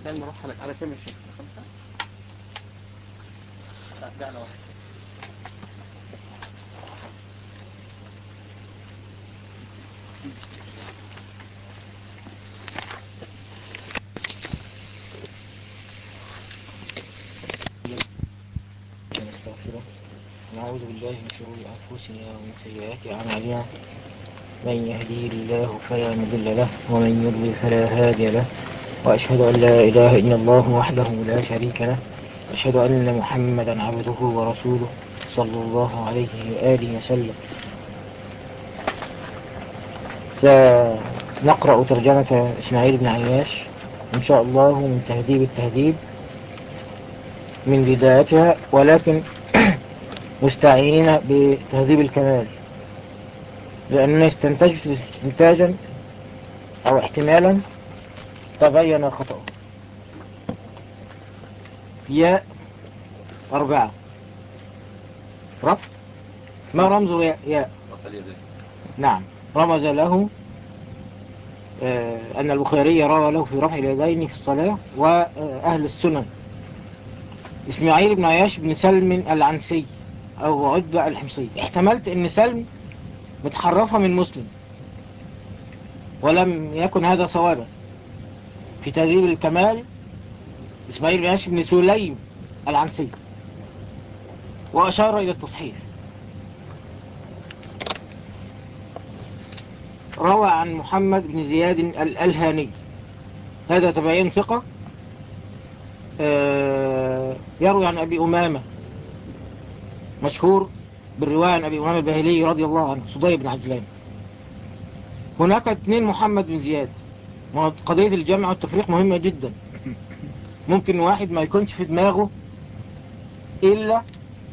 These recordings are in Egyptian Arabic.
كان نروح على على كم الشيخ خمسة لا قاعدة واحد ونستغفره ونعوذ بالله من شرور أنفسنا ومن سيئات أعمالنا من يهديه الله فلا مضل له ومن يضلل فلا هادي له وأشهد أن لا إله إلا الله وحده لا شريك له أشهد أن محمدا عبده ورسوله صلى الله عليه وآله وسلم سنقرأ ترجمة إسماعيل بن عياش إن شاء الله من تهذيب التهذيب من بدايتها ولكن مستعينين بتهذيب الكمال لأننا استنتجت استنتاجا أو احتمالا تبين خطأ ياء أربعة رفع ما رمز ياء, ياء نعم رمز له آه أن البخاري روى له في رفع اليدين في الصلاة وأهل السنن إسماعيل بن عياش بن سلم العنسي أو عدة الحمصي احتملت أن سلم متحرفة من مسلم ولم يكن هذا صوابا في تهذيب الكمال إسماعيل بن عياش بن سليم العنسي وأشار إلى التصحيح روى عن محمد بن زياد الألهاني هذا تبعين ثقة يروي عن أبي أمامة مشهور بالرواية عن أبي أمامة الباهلي رضي الله عنه صدي بن عجلان هناك اثنين محمد بن زياد قضية الجمع والتفريق مهمة جدا ممكن واحد ما يكونش في دماغه إلا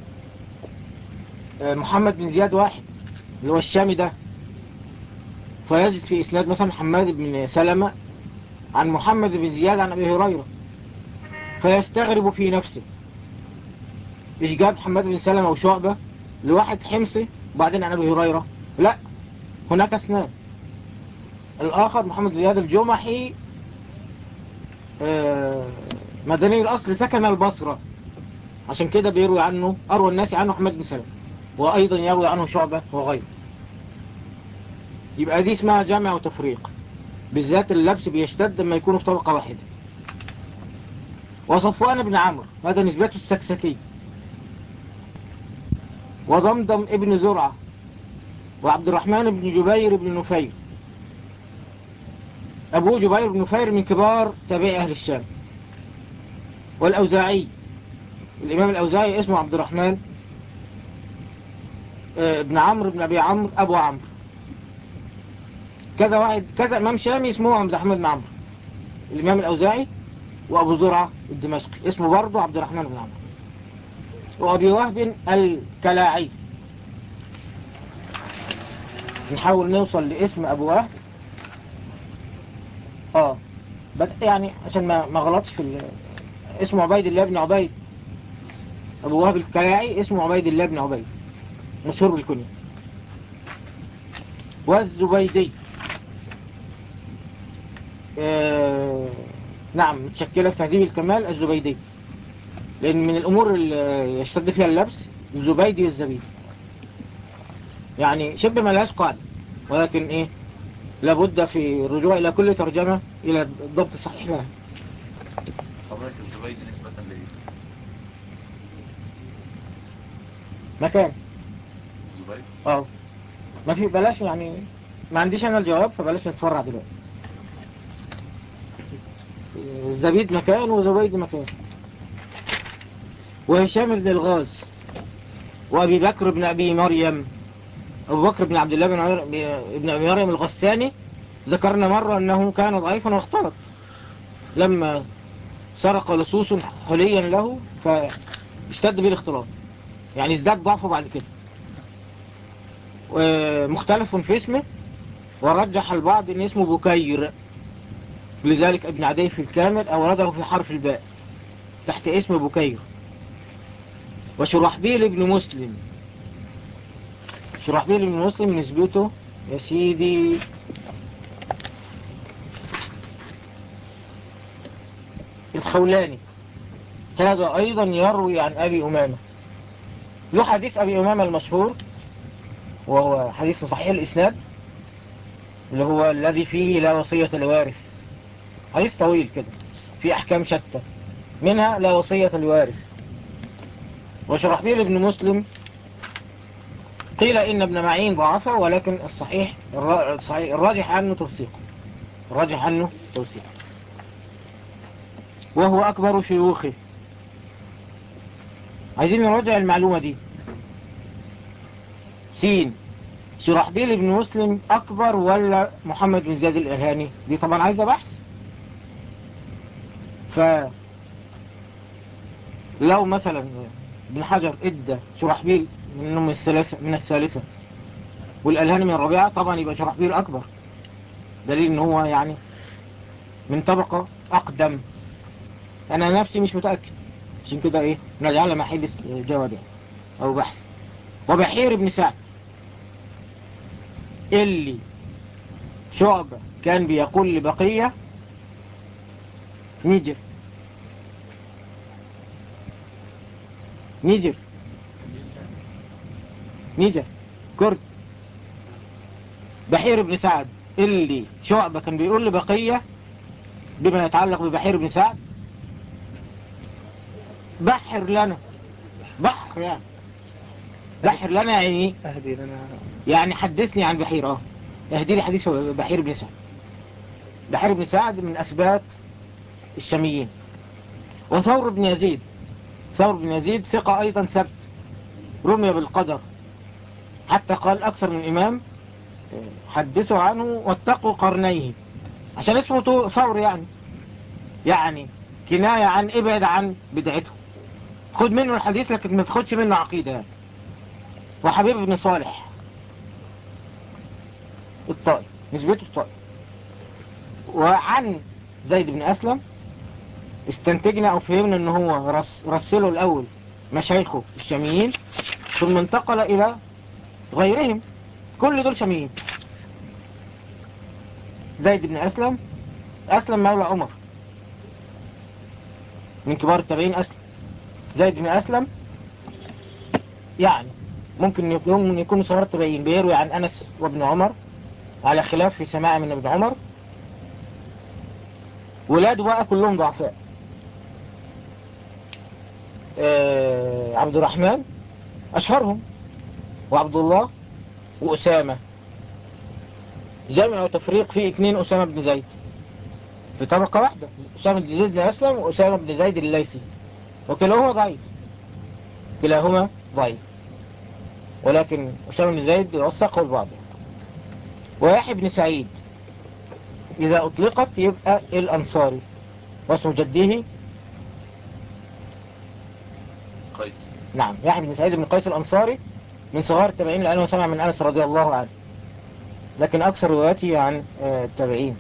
محمد بن زياد واحد اللي هو الشامي ده فيجد في إسناد مثلا محمد بن سلمة عن محمد بن زياد عن أبي هريرة فيستغرب في نفسه مش جاب محمد بن سلمة وشعبة لواحد حمصي وبعدين عن أبي هريرة لا هناك اسناد الآخر محمد بن زياد الجمحي مدني الأصل سكن البصرة عشان كده بيروي عنه أروى الناس عنه محمد بن سلمة وأيضا يروي عنه شعبة وغيره يبقى دي اسمها جمع وتفريق بالذات اللبس بيشتد لما يكونوا في طبقة واحدة وصفوان بن عمرو هذا نسبته السكسكي وضمضم ابن زرعة وعبد الرحمن بن جبير بن نفير أبوه جبير بن نفير من كبار تابعي أهل الشام والأوزاعي الإمام الأوزاعي اسمه عبد الرحمن ابن عمرو بن أبي عمرو أبو عمرو كذا واحد كذا إمام شامي اسمه عبد الرحمن بن عمرو الإمام الأوزاعي وأبو زرعة الدمشقي اسمه برضه عبد الرحمن بن عمرو وأبي وهب الكلاعي نحاول نوصل لاسم أبو وهب اه يعني عشان ما ما غلطش في اسمه عبيد الله بن عبيد أبو وهب الكلاعي اسمه عبيد الله بن عبيد مشهور بالكنية والزبيدي آه نعم متشكلة في تهذيب الكمال الزبيدي لأن من الأمور اللي يشتد فيها اللبس الزبيدي والزبيدي يعني شبه ما لهاش قاعدة ولكن إيه لابد في الرجوع إلى كل ترجمة إلى الضبط الصحيح لها حضرتك الزبيدي نسبة لإيه؟ مكان الزبيدي اه ما في بلاش يعني ما عنديش أنا الجواب فبلاش نتفرع دلوقتي الزبيد مكان وزبيد مكان وهشام بن الغاز وأبي بكر بن أبي مريم أبو بكر بن عبد الله بن, عمر... بن أبي مريم الغساني ذكرنا مرة أنه كان ضعيفا واختلط لما سرق لصوص حليا له فاشتد به الاختلاط يعني ازداد ضعفه بعد كده ومختلف في اسمه ورجح البعض ان اسمه بكير لذلك ابن عدي في الكامل أورده في حرف الباء تحت اسم بكير وشرحبيل بن مسلم شرحبيل بن مسلم نسبته يا سيدي الخولاني هذا أيضا يروي عن أبي أمامة له حديث أبي أمامة المشهور وهو حديث صحيح الإسناد اللي هو الذي فيه لا وصية لوارث حديث طويل كده في أحكام شتى منها لا وصية لوارث وشرحبيل ابن مسلم قيل إن ابن معين ضعفه ولكن الصحيح الراجح عنه توثيقه الراجح عنه توثيقه وهو أكبر شيوخه عايزين نراجع المعلومة دي سين شرحبيل ابن مسلم أكبر ولا محمد بن زياد الإرهاني دي طبعا عايزة بحث ف لو مثلا ابن حجر ادى شرحبيل من الثلاثة من الثالثة والألهاني من الرابعة طبعا يبقى شرحبيل أكبر دليل ان هو يعني من طبقة أقدم أنا نفسي مش متأكد عشان كده إيه نجعل محل جواب يعني أو بحث وبحير ابن سعد اللي شعبة كان بيقول لبقية نيجر نيجر نيجر كرد بحير بن سعد اللي شعبة كان بيقول لبقية بما يتعلق ببحير بن سعد بحر لنا بحر يعني بحر لنا يعني اهدي لنا يعني حدثني عن بحير اه اهدي لي حديث بحير بن سعد بحير بن سعد من أسبات الشاميين وثور بن يزيد ثور بن يزيد ثقة أيضا سبت رمي بالقدر حتى قال أكثر من إمام حدثوا عنه واتقوا قرنيه عشان اسمه ثور يعني يعني كناية عن ابعد عن بدعته خد منه الحديث لكن ما تاخدش منه عقيدة يعني. وحبيب بن صالح الطائي نسبته الطائي وعن زيد بن أسلم استنتجنا أو فهمنا أنه هو رس رسله الأول مشايخه الشاميين ثم انتقل إلى غيرهم كل دول شاميين زيد بن أسلم أسلم مولى عمر من كبار التابعين أسلم زيد بن أسلم يعني ممكن يكون يكون صغار التابعين بيروي عن أنس وابن عمر على خلاف في سماع من ابن عمر ولاده بقى كلهم ضعفاء آه عبد الرحمن أشهرهم وعبد الله وأسامة جمع وتفريق في اثنين أسامة بن زيد في طبقة واحدة أسامة بن زيد بن أسلم وأسامة بن زيد الليثي وكلاهما ضعيف كلاهما ضعيف ولكن أسامة بن زيد يوثقه البعض ويحيى بن سعيد إذا أطلقت يبقى الأنصاري واسم جديه قيس نعم يحيى بن سعيد بن قيس الأنصاري من صغار التابعين لأنه سمع من أنس رضي الله عنه لكن أكثر روايته عن التابعين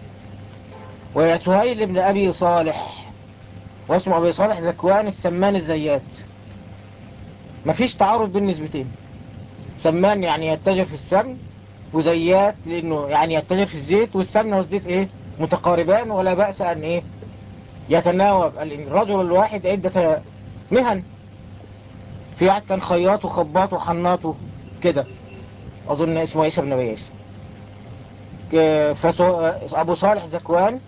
وسهيل بن أبي صالح واسمه أبي صالح ذكوان السمان الزيات مفيش تعارض بين نسبتين سمان يعني يتجر في السمن وزيات لأنه يعني يتجر في الزيت والسمنة والزيت إيه متقاربان ولا بأس أن إيه يتناوب الرجل الواحد عدة مهن في واحد كان خياط وخباط وحناط كده أظن اسمه عيسى بن بياس أبو صالح زكوان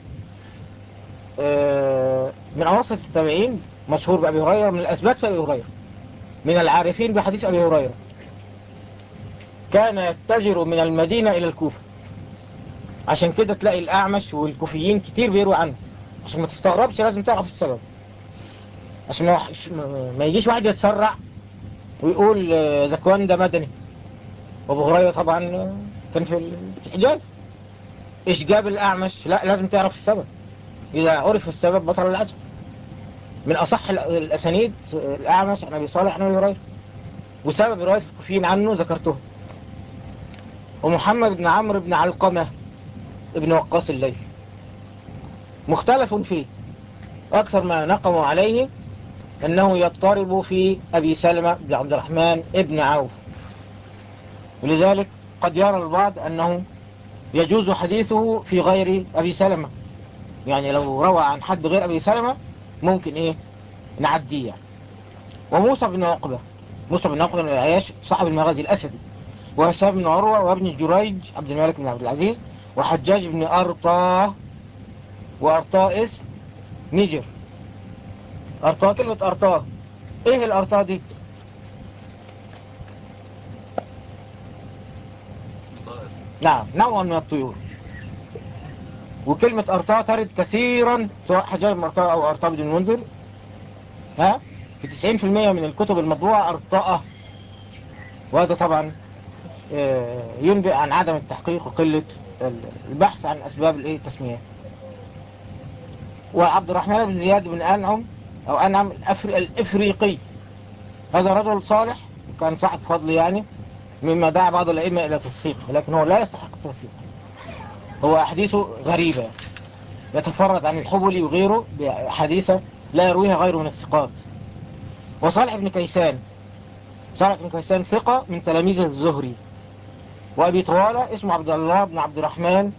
من أواسط التابعين مشهور بأبي هريرة من الأسباب في أبي هريرة من العارفين بحديث أبي هريرة كان يتجر من المدينة إلى الكوفة عشان كده تلاقي الأعمش والكوفيين كتير بيروا عنه عشان ما تستغربش لازم تعرف السبب عشان ما يجيش واحد يتسرع ويقول زكوان ده مدني وابو هريرة طبعا كان في الحجاز ايش جاب الأعمش لا لازم تعرف السبب إذا عرف السبب بطل العجب من أصح الأسانيد الأعمش عن أبي صالح عن أبي هريرة وسبب رواية الكوفيين عنه ذكرته ومحمد بن عمرو بن علقمة ابن وقاص الليل مختلف فيه أكثر ما نقموا عليه أنه يضطرب في أبي سلمة بن عبد الرحمن ابن عوف ولذلك قد يرى البعض أنه يجوز حديثه في غير أبي سلمة يعني لو روى عن حد غير أبي سلمة ممكن إيه نعديه يعني وموسى بن عقبة موسى بن عقبة بن العياش صاحب المغازي الأسدي وهشام بن عروة وابن جريج عبد الملك بن عبد العزيز وحجاج بن أرطاه وأرطاه اسم نيجر أرطاه كلمة أرطاه إيه الأرطاه دي نعم نوع من الطيور وكلمة أرطاه ترد كثيرا سواء حجاج بن أرطاه أو أرطاه بن المنذر ها في 90% من الكتب المطبوعة أرطاه وهذا طبعا آه، ينبئ عن عدم التحقيق وقلة البحث عن أسباب التسمية وعبد الرحمن بن زياد بن أنعم أو أنعم الإفريقي هذا رجل صالح وكان صاحب فضل يعني مما دعا بعض الأئمة إلى تصفيقه لكن هو لا يستحق التصفيق هو أحاديثه غريبة يتفرد عن الحبلي وغيره بحديثة لا يرويها غيره من الثقات وصالح بن كيسان صالح بن كيسان ثقة من تلاميذ الزهري وأبي طوالة اسمه عبد الله بن عبد الرحمن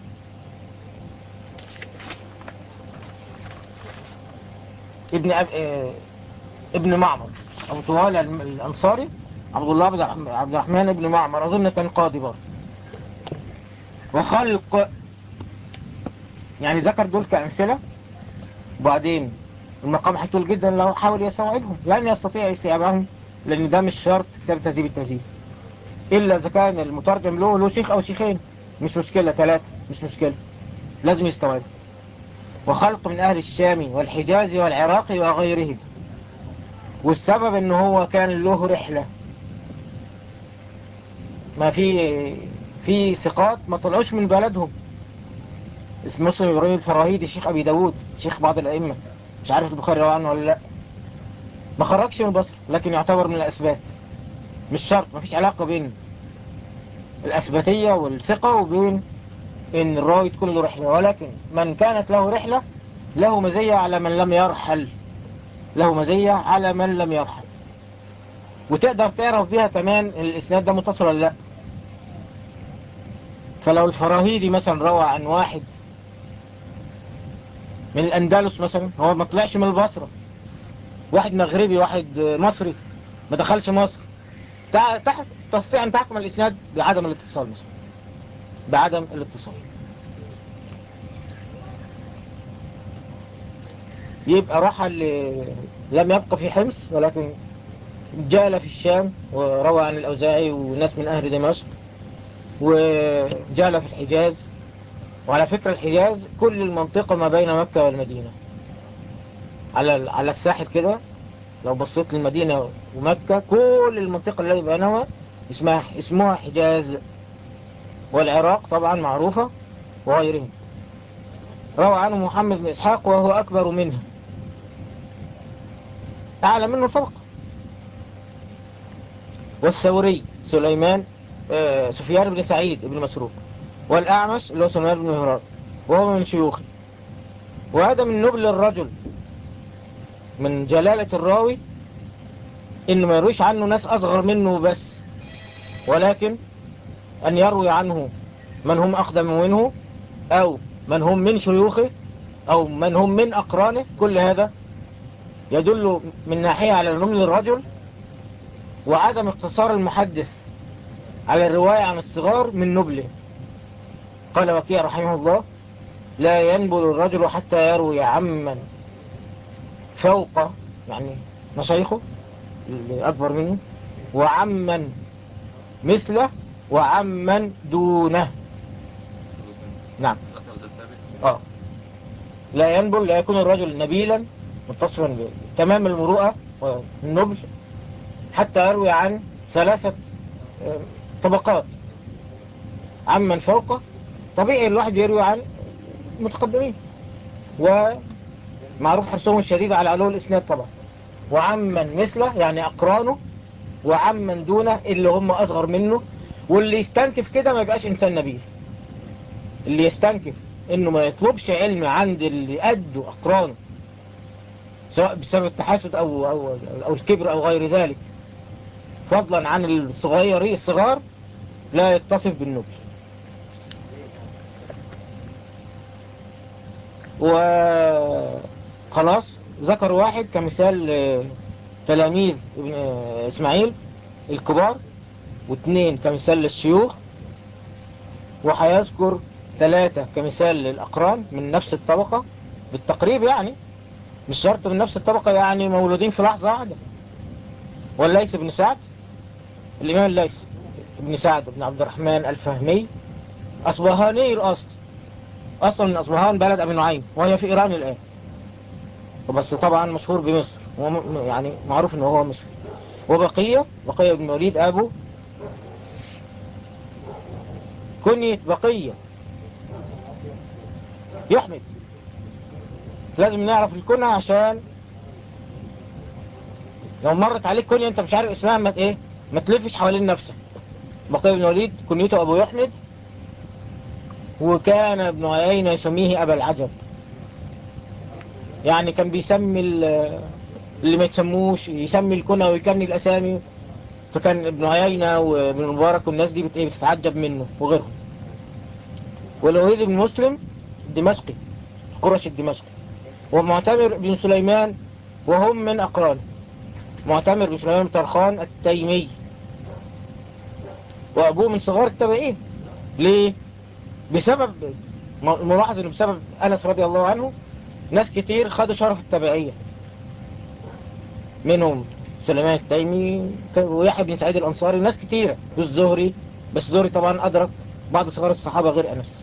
ابن أب... اه... ابن معمر أبو طوالة الأنصاري عبد الله بن عبد الرحمن ابن معمر أظن كان قاضي برضه وخلق يعني ذكر دول كأمثلة وبعدين المقام حيطول جدا لو حاول يستوعبهم لن يستطيع استيعابهم لأن ده مش شرط كتاب تهذيب التهذيب إلا إذا كان المترجم له له شيخ أو شيخين مش مشكلة ثلاثة مش مشكلة لازم يستوعب وخلق من أهل الشام والحجاز والعراق وغيرهم والسبب ان هو كان له رحلة ما في في ثقات ما طلعوش من بلدهم اسم مسلم إبراهيم الفراهيدي الشيخ أبي داود شيخ بعض الأئمة مش عارف البخاري رواه عنه ولا لا ما خرجش من بصر لكن يعتبر من الأسبات مش شرط ما فيش علاقة بين الأثباتية والثقة وبين إن الراوي تكون له رحلة ولكن من كانت له رحلة له مزية على من لم يرحل له مزية على من لم يرحل وتقدر تعرف بيها كمان الإسناد ده متصل ولا لا فلو الفراهيدي مثلا روى عن واحد من الأندلس مثلا هو ما طلعش من البصرة واحد مغربي واحد مصري ما دخلش مصر تحت تستطيع أن تحكم الإسناد بعدم الاتصال مثلا بعدم الاتصال يبقى رحل لم يبقى في حمص ولكن جال في الشام وروى عن الأوزاعي وناس من أهل دمشق وجال في الحجاز وعلى فكرة الحجاز كل المنطقة ما بين مكة والمدينة على على الساحل كده لو بصيت للمدينة ومكة كل المنطقة اللي بينها اسمها اسمها حجاز والعراق طبعا معروفة وغيرهم روى عنه محمد بن إسحاق وهو أكبر منه أعلى منه طبقة والثوري سليمان آه، سفيان بن سعيد بن مسروق والأعمش اللي هو سليمان بن مهران وهو من شيوخه وهذا من نبل الرجل من جلالة الراوي إنه ما يرويش عنه ناس أصغر منه بس ولكن أن يروي عنه من هم أقدم منه أو من هم من شيوخه أو من هم من أقرانه كل هذا يدل من ناحية على نمل الرجل وعدم اقتصار المحدث على الرواية عن الصغار من نبله قال وكيع رحمه الله لا ينبل الرجل حتى يروي عمن فوق يعني مشايخه اللي أكبر منه وعمن مثله وعمن دونه نعم اه لا ينبل لا يكون الرجل نبيلا متصفا بتمام المروءة والنبل حتى يروي عن ثلاثة آه، طبقات عمن فوقه طبيعي الواحد يروي عن متقدمين ومعروف حرصهم الشديد على علو الإسناد طبعا وعمن مثله يعني أقرانه وعمن دونه اللي هم أصغر منه واللي يستنكف كده ما يبقاش إنسان نبيل اللي يستنكف إنه ما يطلبش علم عند اللي قده أقرانه سواء بسبب التحاسد أو, أو, أو الكبر أو غير ذلك فضلا عن الصغير الصغار لا يتصف بالنبل وخلاص ذكر واحد كمثال آه، تلاميذ ابن آه، اسماعيل الكبار واثنين كمثال للشيوخ وهيذكر ثلاثة كمثال للأقران من نفس الطبقة بالتقريب يعني مش شرط من نفس الطبقة يعني مولودين في لحظة واحدة والليث بن سعد الإمام الليث بن سعد بن عبد الرحمن الفهمي أصبهاني الأصل أصلا من أصبهان بلد أبي نعيم وهي في إيران الآن وبس طبعا مشهور بمصر يعني معروف أنه هو مصر وبقية بقية بن وليد أبو كنية بقية يحمد لازم نعرف الكنة عشان لو مرت عليك كنية انت مش عارف اسمها ما ايه ما تلفش حوالين نفسك بقية بن وليد كنيته ابو يحمد وكان ابن عيينة يسميه ابا العجب يعني كان بيسمي اللي ما يتسموش يسمي الكنى ويكني الاسامي فكان ابن عيينة وابن المبارك والناس دي إيه، بتتعجب منه وغيرهم والوليد بن مسلم الدمشقي قرش الدمشقي ومعتمر بن سليمان وهم من أقرانه معتمر بن سليمان طرخان التيمي وأبوه من صغار التابعين ليه؟ بسبب ملاحظ انه بسبب أنس رضي الله عنه ناس كتير خدوا شرف التابعية منهم سليمان التيمي ويحيى بن سعيد الأنصاري وناس كتيرة والزهري بس الزهري طبعا أدرك بعض صغار الصحابة غير أنس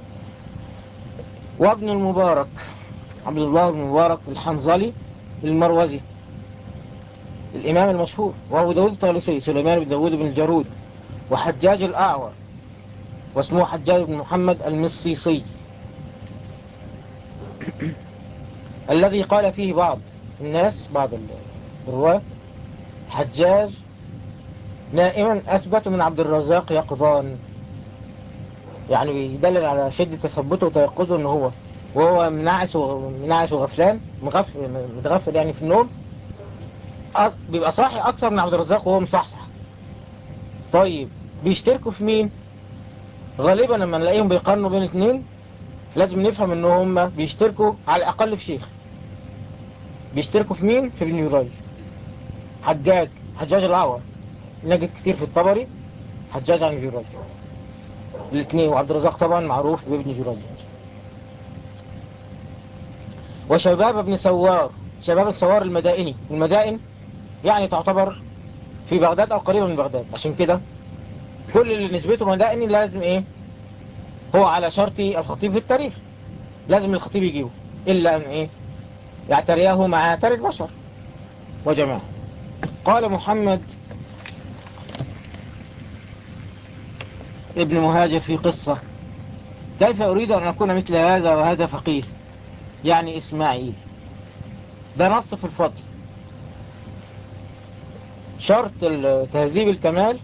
وابن المبارك عبد الله بن مبارك الحنظلي المروزي الإمام المشهور وهو داود الطالسي سليمان بن داود بن الجرود وحجاج الأعور واسمه حجاج بن محمد المصيصي الذي قال فيه بعض الناس بعض الرواة حجاج نائما أثبت من عبد الرزاق يقظان يعني بيدلل على شدة تثبته وتيقظه ان هو وهو منعس منعس وغفلان مغفل متغفل يعني في النوم بيبقى صاحي اكثر من عبد الرزاق وهو مصحصح طيب بيشتركوا في مين غالبا لما نلاقيهم بيقارنوا بين اثنين لازم نفهم ان هم بيشتركوا على الاقل في شيخ بيشتركوا في مين في ابن جريج حجاج حجاج العور نجد كتير في الطبري حجاج عن جريج الاثنين وعبد الرزاق طبعا معروف بابن جريج وشباب بن سوار شباب سوار المدائني المدائن يعني تعتبر في بغداد او قريبا من بغداد عشان كده كل اللي نسبته مدائني لازم ايه هو على شرط الخطيب في التاريخ لازم الخطيب يجيبه الا ان ايه يعتريه مع تاريخ البشر وجماعه قال محمد ابن مهاجر في قصة كيف أريد أن أكون مثل هذا وهذا فقيه يعني إسماعيل ده نص في الفضل شرط تهذيب الكمال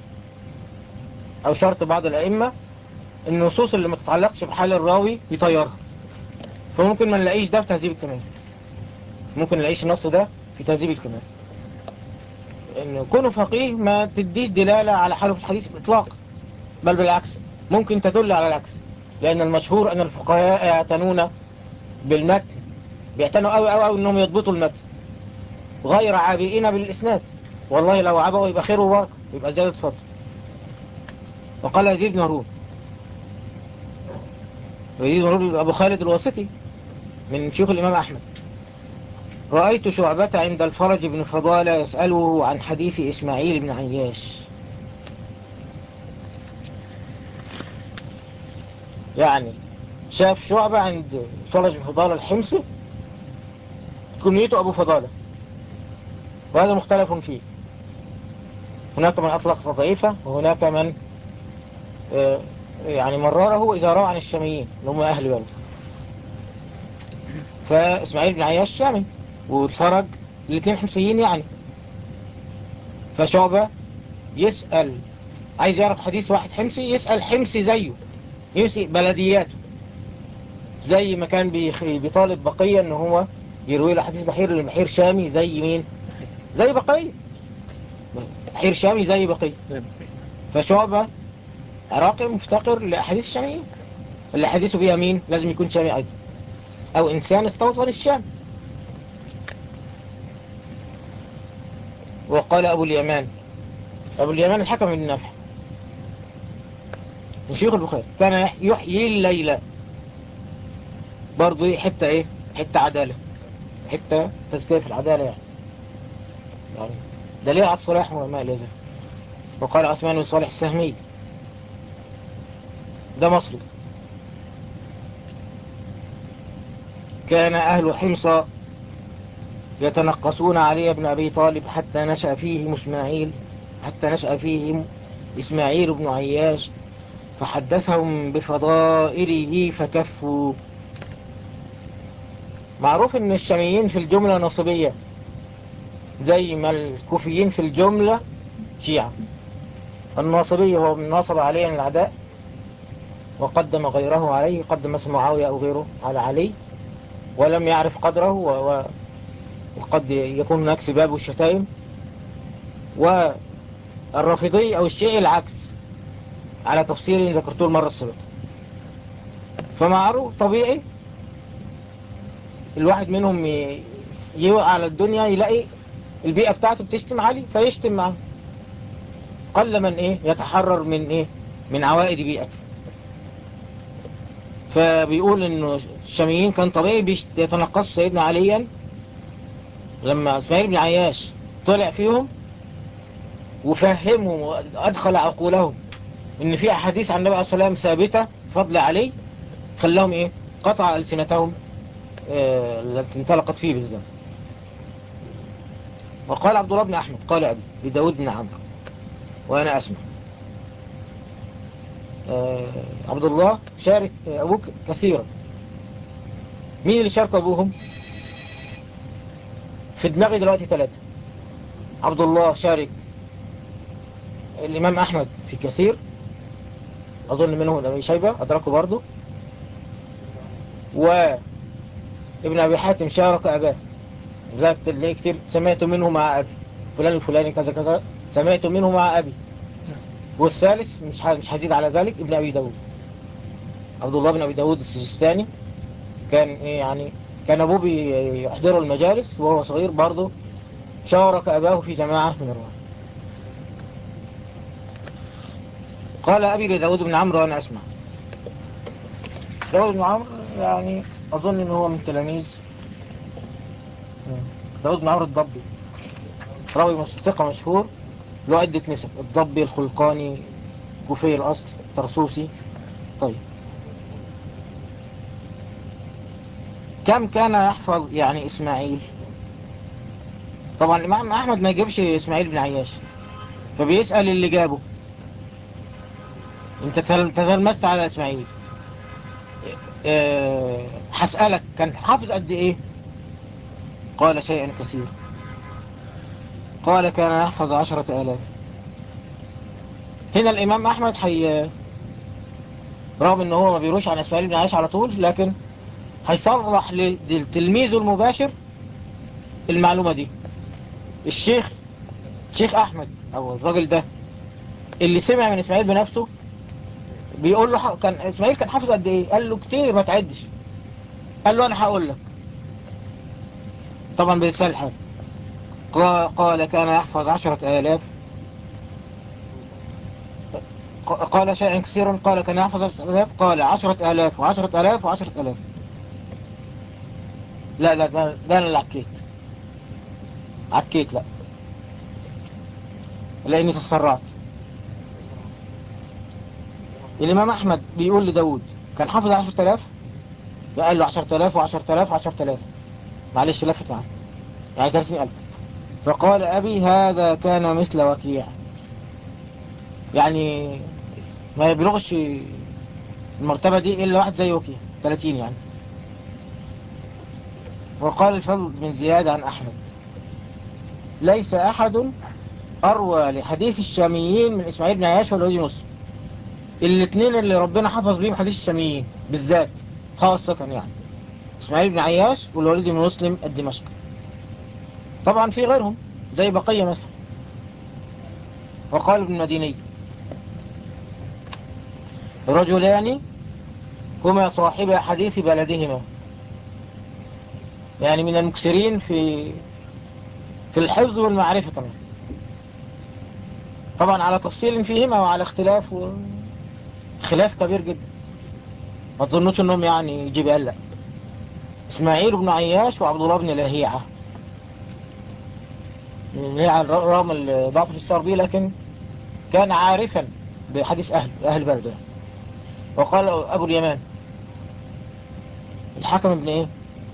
أو شرط بعض الأئمة النصوص اللي ما تتعلقش بحال الراوي يطيرها فممكن ما نلاقيش ده في تهذيب الكمال ممكن نلاقيش النص ده في تهذيب الكمال ان كونه فقيه ما تديش دلالة على حاله في الحديث باطلاق بل بالعكس ممكن تدل على العكس لان المشهور ان الفقهاء يعتنون بالمتن بيعتنوا قوي قوي قوي انهم يضبطوا المتن غير عابئين بالاسناد والله لو عبوا يبقى خير وبركه يبقى زيادة فضل وقال يزيد بن هارون يزيد بن هارون ابو خالد الواسطي من شيوخ الامام احمد رأيت شعبة عند الفرج بن فضالة يسأله عن حديث إسماعيل بن عياش يعني شاف شعبة عند فرج بن فضالة الحمصي كنيته أبو فضالة وهذا مختلف فيه هناك من أطلق ضعيفة وهناك من آه، يعني مرره إذا روى عن الشاميين اللي هم أهل بلد فإسماعيل بن عياش شامي والفرج الاثنين حمصيين يعني فشعبة يسأل عايز يعرف حديث واحد حمصي يسأل حمصي زيه يمسي بلدياته زي ما كان بيطالب بقية ان هو يروي له حديث بحير للبحير شامي زي مين زي بقية بحير شامي زي بقية فشعبة عراقي مفتقر لأحاديث الشاميين اللي حديثه بيها مين لازم يكون شامي أيضا أو إنسان استوطن الشام وقال أبو اليمان أبو اليمان الحكم بن نافع شيخ البخاري كان يحيي الليلة برضو حتة ايه حتة عدالة حتة تزكية في العدالة يعني يعني دليل على الصلاح وما إلى ذلك وقال عثمان بن صالح السهمي ده مصري كان أهل حمص يتنقصون علي بن أبي طالب حتى نشأ فيهم إسماعيل حتى نشأ فيهم إسماعيل بن عياش فحدثهم بفضائله فكفوا معروف ان الشاميين في الجملة نصبية زي ما الكوفيين في الجملة شيعة الناصبي هو من ناصب عليه العداء وقدم غيره عليه قدم اسم معاوية أو غيره على علي ولم يعرف قدره و... وقد يكون هناك سباب والشتائم والرافضي أو الشيء العكس على تفصيل ذكرته المرة السابقة فمعروف طبيعي الواحد منهم يوقع على الدنيا يلاقي البيئة بتاعته بتشتم عليه فيشتم معه قل من ايه يتحرر من ايه من عوائد بيئته فبيقول انه الشاميين كان طبيعي يتنقصوا سيدنا عليا لما اسماعيل بن عياش طلع فيهم وفهمهم وادخل عقولهم ان في احاديث عن النبي عليه الصلاه والسلام ثابته فضل عليه خلاهم ايه قطع السنتهم آه، التي انطلقت فيه بالذات وقال عبد الله بن احمد قال ابي لداود بن عمرو وانا اسمع آه، عبد الله شارك ابوك كثيرا مين اللي شارك ابوهم في دماغي دلوقتي ثلاثة عبد الله شارك الامام احمد في كثير أظن منهم أبي شيبة أدركه برضه وابن أبي حاتم شارك أباه ذاك اللي كتير سمعت منه مع أبي فلان الفلاني كذا كذا سمعت منه مع أبي والثالث مش مش هزيد على ذلك ابن أبي داود عبد الله بن أبي داود السجستاني كان إيه يعني كان أبوه بيحضره المجالس وهو صغير برضه شارك أباه في جماعة من الرواية قال أبي لداود بن عمرو وأنا أسمع داود بن عمرو يعني أظن أنه هو من تلاميذ داود بن عمرو الضبي راوي ثقة مشهور له عدة نسب الضبي الخلقاني كوفي الأصل ترسوسي طيب كم كان يحفظ يعني إسماعيل طبعا الإمام أحمد ما يجيبش إسماعيل بن عياش فبيسأل اللي جابه انت تلمست على اسماعيل أه هسألك كان حافظ قد ايه قال شيئا كثير قال كان يحفظ عشرة آلاف هنا الإمام أحمد حي رغم ان هو ما بيروش عن اسماعيل بن عايش على طول لكن هيصرح لتلميذه المباشر المعلومة دي الشيخ الشيخ أحمد أو الراجل ده اللي سمع من اسماعيل بنفسه بيقول له كان اسماعيل كان حافظ قد ايه قال له كتير ما تعدش قال له انا هقول لك طبعا بلسان الحال قال كان يحفظ عشرة آلاف قال شيئا كثيرا قال كان يحفظ عشرة آلاف قال عشرة آلاف وعشرة آلاف وعشرة آلاف لا لا ده, ده انا اللي عكيت عكيت لا لاني تسرعت الإمام أحمد بيقول لداود كان حافظ عشرة آلاف قال له عشرة آلاف وعشرة آلاف وعشرة آلاف معلش لفت معاه يعني ثلاثين ألف فقال أبي هذا كان مثل وكيع يعني ما يبلغش المرتبة دي إلا واحد زي وكيع ثلاثين يعني وقال الفضل بن زياد عن أحمد ليس أحد أروى لحديث الشاميين من إسماعيل بن عياش والوليد مسلم الاثنين اللي ربنا حفظ بيهم حديث الشاميين بالذات خاصة يعني اسماعيل بن عياش والوليد بن مسلم الدمشقي طبعا في غيرهم زي بقية مثلا وقال ابن مديني رجلان هما صاحب حديث بلدهما يعني من المكسرين في في الحفظ والمعرفة كمان طبعا على تفصيل فيهما وعلى اختلاف و... خلاف كبير جدا ما تظنوش انهم يعني جبال لا اسماعيل بن عياش وعبد الله بن لهيعة يعني رغم ضعف الاستار بيه لكن كان عارفا بحديث أهل أهل بلده وقال أبو اليمان الحكم ابن ايه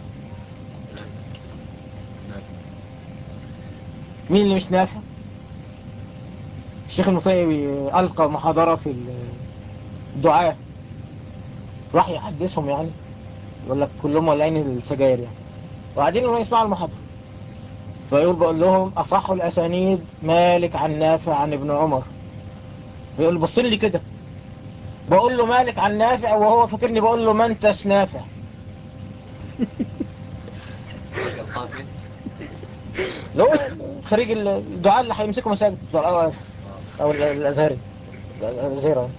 مين اللي مش نافع الشيخ المطيبي ألقى محاضرة في الدعاء راح يحدثهم يعني يقول لك كلهم ولعين السجاير يعني وقاعدين يقولون يسمعوا المحاضرة فيقول بقول لهم أصح الأسانيد مالك عن نافع عن ابن عمر بيقول بصين لي كده بقول له مالك عن نافع وهو فاكرني بقول له ما انتش نافع لو خريج الدعاء اللي هيمسكوا مساجد او الازهري الازهري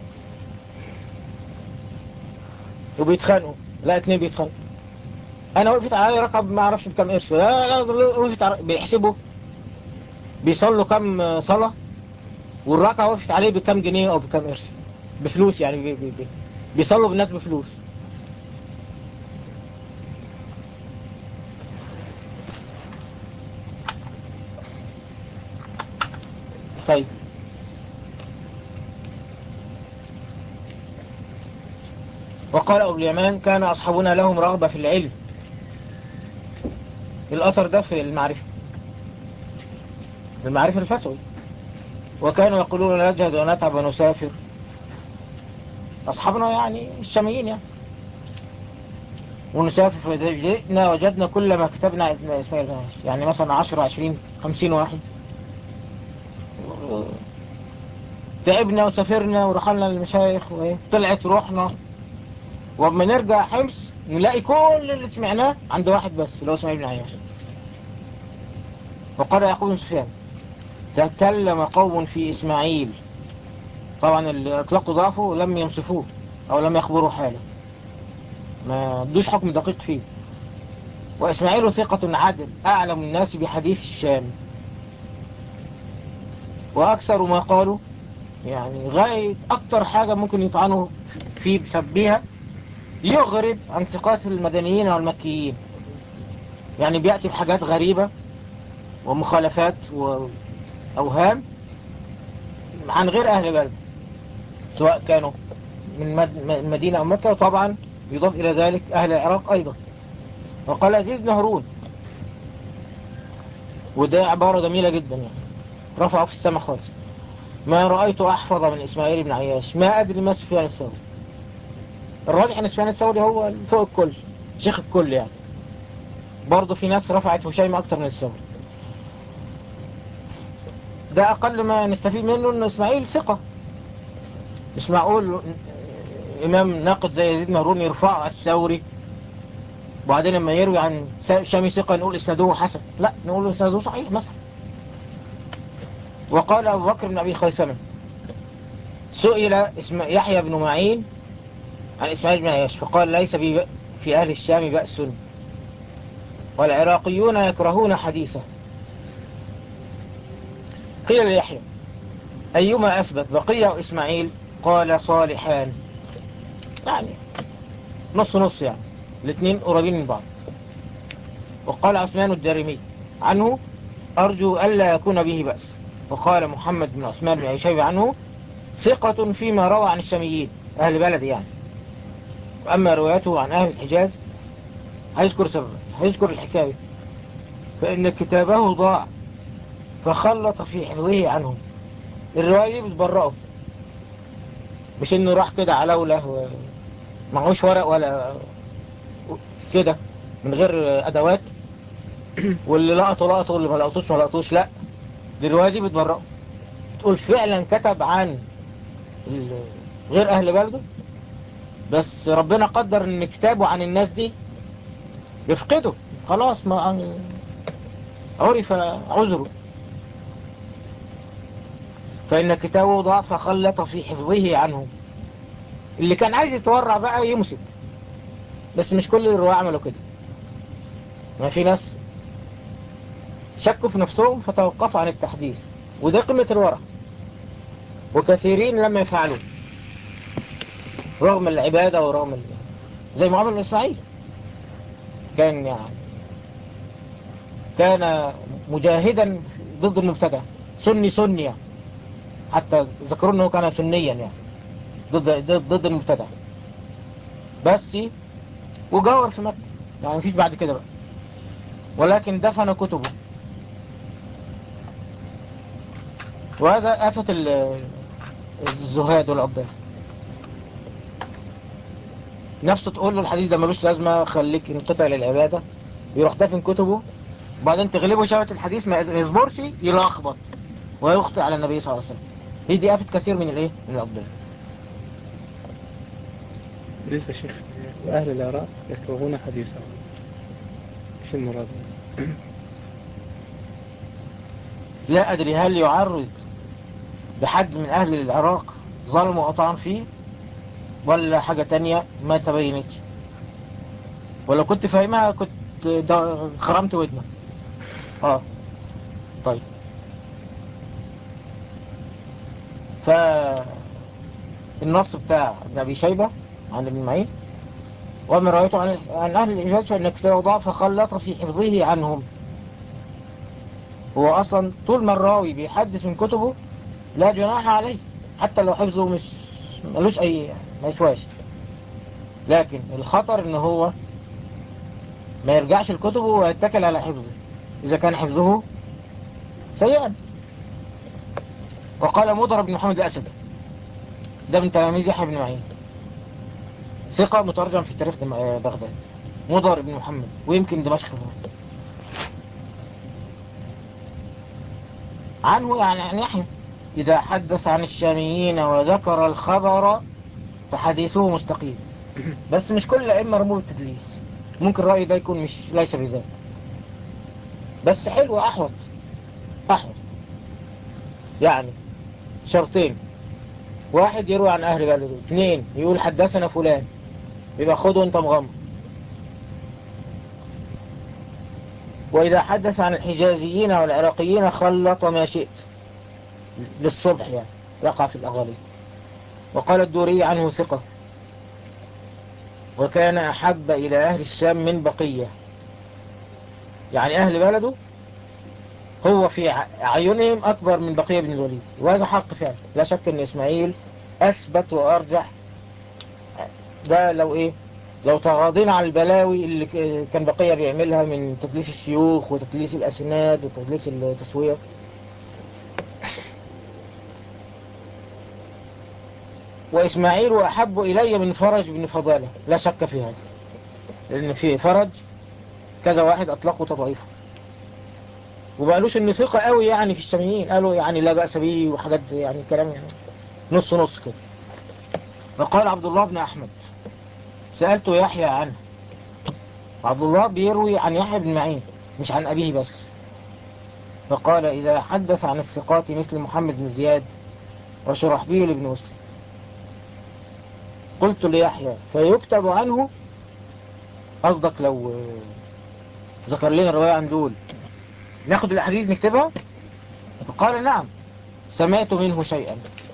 وبيتخانقوا لا اتنين بيتخانقوا انا وقفت على رقم ما اعرفش بكم قرش لا لا وقفت على بيحسبوا بيصلوا كم صلاة والرقعة وقفت عليه بكم جنيه او بكم قرش بفلوس يعني بي بي بي بيصلوا بالناس بفلوس طيب وقال أبو اليمان كان أصحابنا لهم رغبة في العلم الأثر ده في المعرفة المعرفة الفسوي وكانوا يقولون نجهد ونتعب ونسافر أصحابنا يعني الشاميين يعني ونسافر فجئنا وجدنا كل ما كتبنا اسماء الغناش يعني مثلا 10 20 50 واحد تعبنا وسافرنا ورحلنا للمشايخ وطلعت روحنا وما نرجع حمص نلاقي كل اللي سمعناه عند واحد بس اللي هو اسماعيل بن عياش وقال يعقوب بن سفيان تكلم قوم في إسماعيل طبعا اللي اطلقوا ضعفه لم ينصفوه أو لم يخبروا حاله ما ادوش حكم دقيق فيه وإسماعيل ثقة عدل أعلم الناس بحديث الشام وأكثر ما قالوا يعني غاية أكتر حاجة ممكن يطعنوا فيه بسببها يغرب عن ثقات المدنيين والمكيين يعني بيأتي بحاجات غريبة ومخالفات وأوهام عن غير أهل بلد سواء كانوا من المدينة أو مكة وطبعا يضاف إلى ذلك أهل العراق أيضا وقال عزيز بن هارون وده عبارة جميلة جدا يعني رفعه في السماء خالص ما رأيت أحفظ من إسماعيل بن عياش ما أدري ما سفيان الثوري الراجح أن سفيان الثوري هو فوق الكل شيخ الكل يعني برضه في ناس رفعت هشيم أكتر من الثوري ده أقل ما نستفيد منه أن إسماعيل ثقة مش معقول إمام ناقد زي يزيد مهرون يرفع الثوري وبعدين لما يروي عن شامي ثقة نقول إسناده حسن لا نقول إسناده صحيح مثلا وقال أبو بكر بن أبي خيثمة سئل اسم يحيى بن معين عن إسماعيل بن عياش فقال ليس في أهل الشام بأس والعراقيون يكرهون حديثه قيل ليحيى أيما أثبت بقية وإسماعيل قال صالحان يعني نص نص يعني الاثنين قريبين من بعض وقال عثمان الدارمي عنه أرجو ألا يكون به بأس وقال محمد بن عثمان بن عيشيب عنه ثقة فيما روى عن الشاميين أهل بلد يعني وأما روايته عن أهل الحجاز هيذكر سبب هيذكر الحكاية فإن كتابه ضاع فخلط في حفظه عنهم الرواية دي بتبرأه مش انه راح كده على وله معهوش ورق ولا كده من غير ادوات واللي لقطوا لقطوا واللي ما لقطوش ما لقطوش لا دي الرواية دي بتبرأه تقول فعلا كتب عن غير اهل بلده بس ربنا قدر ان كتابه عن الناس دي يفقده خلاص ما عرف عذره فإن كتابه ضعف فخلط في حفظه عنه اللي كان عايز يتورع بقى يمسك بس مش كل الرواة عملوا كده ما في ناس شكوا في نفسهم فتوقفوا عن التحديث وده قمة الورع وكثيرين لم يفعلوا رغم العبادة ورغم ال... زي معامل الإسماعيل كان يعني كان مجاهدا ضد المبتدع سني سني يعني حتى ذكروا انه كان سنيا يعني ضد ضد المبتدع بس وجاور في مكة يعني مفيش بعد كده بقى ولكن دفن كتبه وهذا آفة الزهاد والعباد نفسه تقول له الحديث ده ملوش لازمة خليك انقطع للعبادة يروح دفن كتبه وبعدين تغلبه شوية الحديث ما يصبرش يلخبط ويخطئ على النبي صلى الله عليه وسلم هي دي آفة كثير من الايه من العباد بالنسبة شيخ وأهل العراق يكرهون حديثه ايش المراد لا أدري هل يعرض بحد من أهل العراق ظلم وقطعا فيه ولا حاجة تانية ما تبينتش ولو كنت فاهمها كنت خرمت ودنا اه طيب فالنص بتاع ابن أبي شيبة عن ابن معين ومن رأيته عن, عن أهل الإجاز فإنك سيوضع فخلط في حفظه عنهم هو أصلا طول ما الراوي بيحدث من كتبه لا جناح عليه حتى لو حفظه مش ملوش أي ما يسواش لكن الخطر ان هو ما يرجعش لكتبه ويتكل على حفظه إذا كان حفظه سيئا وقال مضر بن محمد الأسد ده من تلاميذ يحيى بن معين ثقة مترجم في تاريخ بغداد مضر بن محمد ويمكن دمشق عنه يعني عن يحيى إذا حدث عن الشاميين وذكر الخبر فحديثه مستقيم بس مش كل أئمة رموا بالتدليس ممكن الرأي ده يكون مش ليس بذلك بس حلو أحوط أحوط يعني شرطين واحد يروي عن أهل بلده اثنين يقول حدثنا فلان يبقى خده انت مغمر وإذا حدث عن الحجازيين والعراقيين خلط ما شئت للصبح يعني يقع في الأغالي وقال الدوري عنه ثقة وكان أحب إلى أهل الشام من بقية يعني أهل بلده هو في عيونهم أكبر من بقية بن الوليد وهذا حق فعلا لا شك أن إسماعيل أثبت وأرجح ده لو إيه لو تغاضينا على البلاوي اللي كان بقية بيعملها من تدليس الشيوخ وتدليس الأسناد وتدليس التسوية وإسماعيل أحب إلي من فرج بن فضالة لا شك في هذا لأن في فرج كذا واحد أطلقوا تضعيفه وبقالوش انه ثقة قوي يعني في الشاميين قالوا يعني لا بأس به وحاجات يعني كلام يعني نص نص كده وقال عبد الله بن أحمد سألت يحيى عنه عبد الله بيروي عن يحيى بن معين مش عن أبيه بس فقال إذا حدث عن الثقات مثل محمد بن زياد وشرحبيل بن مسلم قلت ليحيى فيكتب عنه قصدك لو ذكر لنا الرواية عن دول ناخد الأحاديث نكتبها فقال نعم سمعت منه شيئا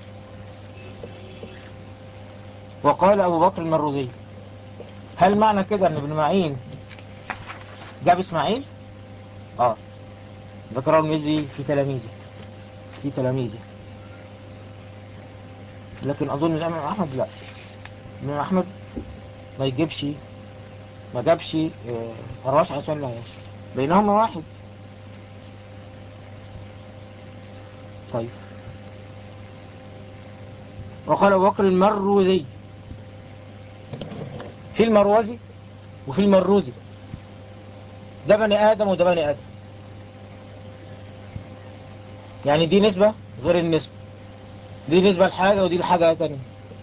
وقال أبو بكر المروزي هل معنى كده أن ابن معين جاب إسماعيل آه ذكره المزي في تلاميذه في تلاميذه لكن أظن الإمام أحمد لا الإمام أحمد ما يجيبش ما جابش رواش عشان لا يعيش بينهما واحد طيب وقال أبو بكر المروزي في المروزي وفي المروزي ده بني آدم وده بني آدم يعني دي نسبة غير النسبة دي نسبة لحاجة ودي لحاجة تانية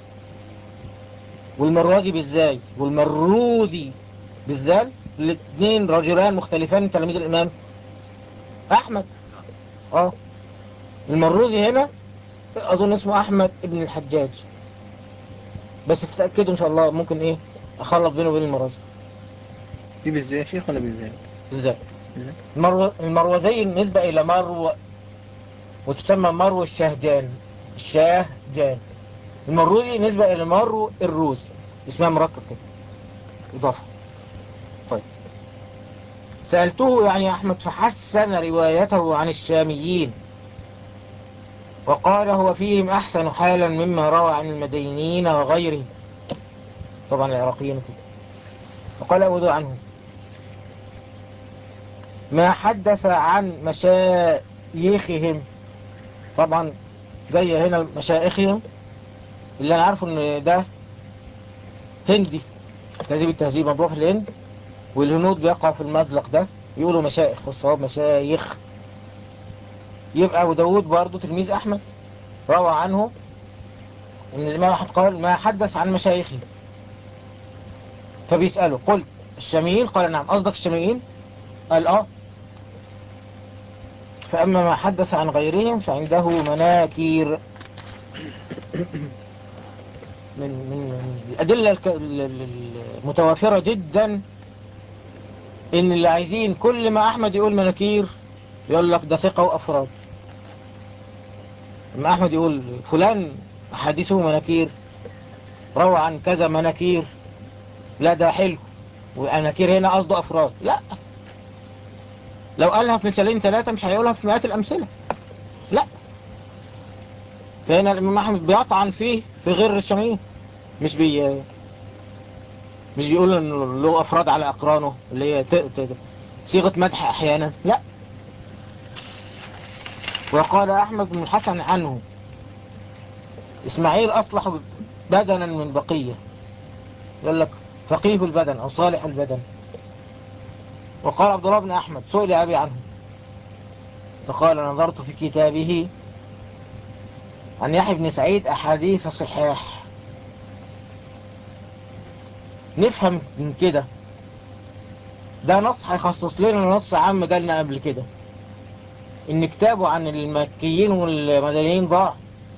والمروزي بالزاي والمروزي بالذال الاثنين رجلان مختلفان من تلاميذ الإمام أحمد اه المروزي هنا أظن اسمه أحمد ابن الحجاج بس تتأكدوا إن شاء الله ممكن إيه أخلط بينه وبين المروزي دي بالزيادة شيخ ولا بالزيادة ازاي المرو... المروزي نسبة إلى مرو وتسمى مرو الشهجان الشهجان المروزي نسبة إلى مرو الروس اسمها مركب كده إضافة طيب سألته يعني أحمد فحسن روايته عن الشاميين وقال هو فيهم أحسن حالا مما روى عن المدينين وغيرهم طبعا العراقيين كده وقال أبو عنه ما حدث عن مشايخهم طبعا جاي هنا مشايخهم اللي انا عارفه ان ده هندي تهذيب التهذيب مضروب في الهند والهنود بيقعوا في المزلق ده يقولوا مشايخ والصواب مشايخ يبقى ابو داود برضه تلميذ احمد روى عنه ان الامام احمد قال ما حدث عن مشايخه فبيسأله قلت الشاميين قال نعم قصدك الشاميين قال اه فأما ما حدث عن غيرهم فعنده مناكير من, من الأدلة المتوافرة جدا إن اللي عايزين كل ما أحمد يقول مناكير يقول لك ده ثقة وأفراد لما أحمد يقول فلان حديثه مناكير روى عن كذا مناكير لا ده حلو والأناكير هنا قصده أفراد لا لو قالها في مثالين ثلاثة مش هيقولها في مئات الأمثلة لا فهنا الإمام أحمد بيطعن فيه في غير الشاميين مش بي مش بيقول انه له افراد على اقرانه اللي هي ت... ت... صيغة مدح احيانا لا وقال احمد بن الحسن عنه اسماعيل اصلح بدنا من بقية يقول لك فقيه البدن او صالح البدن وقال عبد الله بن احمد سئل ابي عنه فقال نظرت في كتابه عن يحيى بن سعيد احاديث صحاح نفهم من كده ده نص هيخصص لنا نص عام جالنا قبل كده ان كتابه عن المكيين والمدنيين ضاع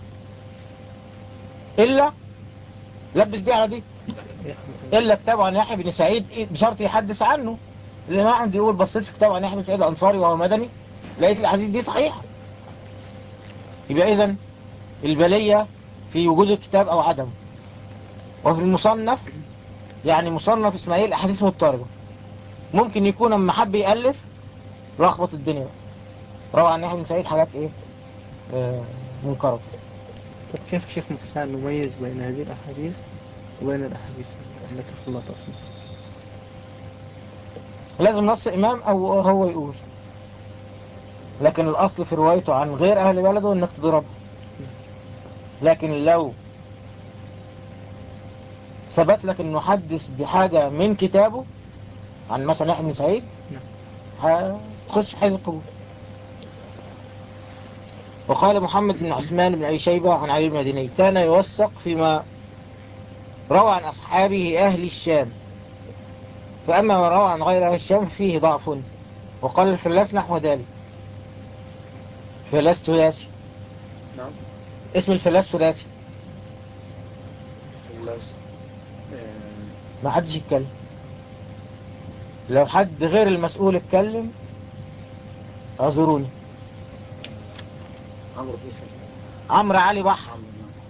الا لبس دي على دي الا كتابه عن يحيى بن سعيد بشرط يحدث عنه الامام احمد يقول بصيت في كتابه عن يحيى بن سعيد الانصاري وهو مدني لقيت الاحاديث دي صحيحه يبقى اذا البليه في وجود الكتاب او عدمه وفي المصنف يعني مصنف اسماعيل احاديث مضطربه ممكن يكون اما حب يالف لخبط الدنيا روى عن يحيى بن سعيد حاجات ايه آه منكره طب كيف شيخ نستطيع نميز بين هذه الاحاديث وبين الاحاديث التي في الله تصنيف لازم نص امام او هو يقول لكن الاصل في روايته عن غير اهل بلده انك تضربه لكن لو ثبت لك انه حدث بحاجة من كتابه عن مثلا يحيى بن سعيد هتخش حيز القبول وقال محمد بن عثمان بن أبي شيبة عن علي المديني كان يوثق فيما روى عن أصحابه أهل الشام فأما ما روى عن غير أهل الشام فيه ضعف وقال الفلاس نحو ذلك فلاس ثلاثي نعم اسم الفلاس ثلاثي فلاس ما حدش يتكلم لو حد غير المسؤول اتكلم اعذروني عمرو بن عمرو علي بحر عمرو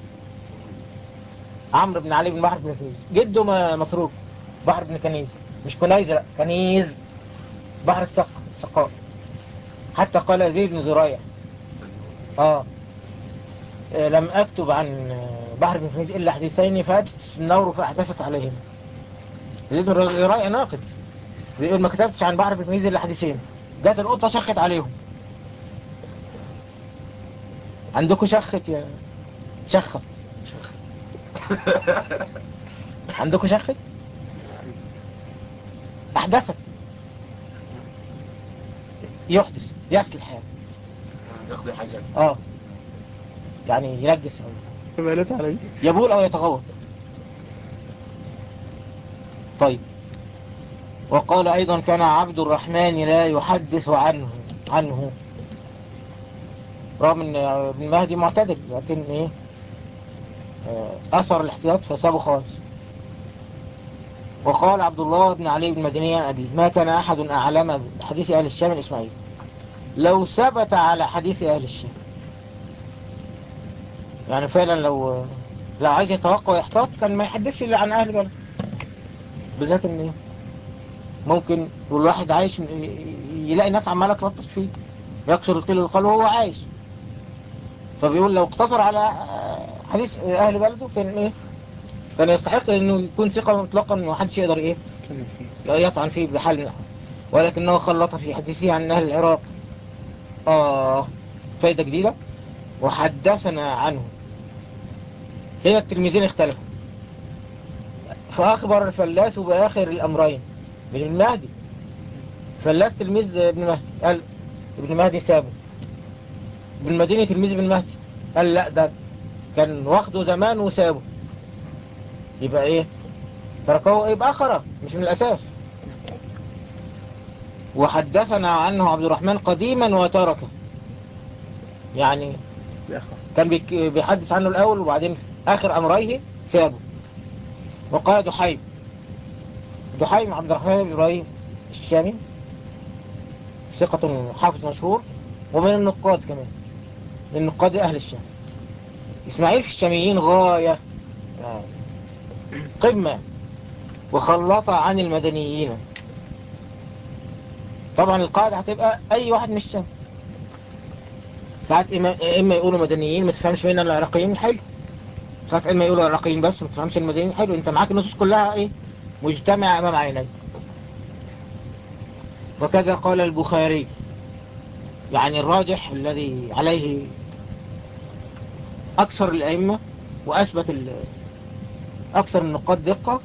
عمرو بن علي بن بحر بن كنيز جده م- مفروض بحر بن كنيز مش كنيز لا كنيز بحر السق السقاء حتى قال يزيد بن زريع اه آه، لم اكتب عن آه، بحر بن كنيز الا حديثين فاتت النور فاحدثت عليهم يزيد بن زريع ناقد بيقول ما كتبتش عن بحر بن كنيز الا حديثين جت القطه شخت عليهم عندكم شخت يا شخت عندكم شخت احدثت يحدث يصلح يعني يقضي حاجات اه يعني ينجس أو فمالت علي يبول او يتغوط طيب وقال ايضا كان عبد الرحمن لا يحدث عنه عنه رغم ان ابن مهدي معتدل لكن ايه آه، اثر الاحتياط فسابه خالص وقال عبد الله بن علي بن مدني عن أبيه ما كان أحد أعلم بحديث أهل الشام من إسماعيل لو ثبت على حديث أهل الشام يعني فعلا لو لو عايز يتوقع ويحتاط كان ما يحدثش إلا عن أهل بلد بالذات إن ممكن والواحد عايش يلاقي ناس عمالة تلطش فيه يكسر القيل والقال وهو عايش فبيقول لو اقتصر على حديث أهل بلده كان إيه كان يستحق انه يكون ثقة مطلقا ومحدش يقدر ايه يطعن فيه بحال من ولكنه خلط في حديثه عن اهل العراق اه فايدة جديدة وحدثنا عنه هنا التلميذين اختلفوا فأخبر الفلاس بآخر الأمرين من المهدي فلاس تلميذ ابن مهدي قال ابن مهدي سابه ابن مدينة تلميذ ابن مهدي قال لا ده كان واخده زمان وسابه يبقى ايه تركه يبقى خرج مش من الاساس وحدثنا عنه عبد الرحمن قديما وتركه يعني كان بيحدث عنه الاول وبعدين اخر امريه سابه وقال دحيم دحيم عبد الرحمن بن ابراهيم الشامي ثقة حافظ مشهور ومن النقاد كمان من نقاد اهل الشام اسماعيل في الشاميين غاية يعني قمة وخلط عن المدنيين طبعا القاعدة هتبقى اي واحد من الشام ساعات اما يقولوا مدنيين ما تفهمش منها العراقيين حلو ساعات اما يقولوا عراقيين بس ما تفهمش المدنيين حلو انت معاك النصوص كلها ايه مجتمع امام عينيك وكذا قال البخاري يعني الراجح الذي عليه اكثر الائمة واثبت أكثر النقاط دقة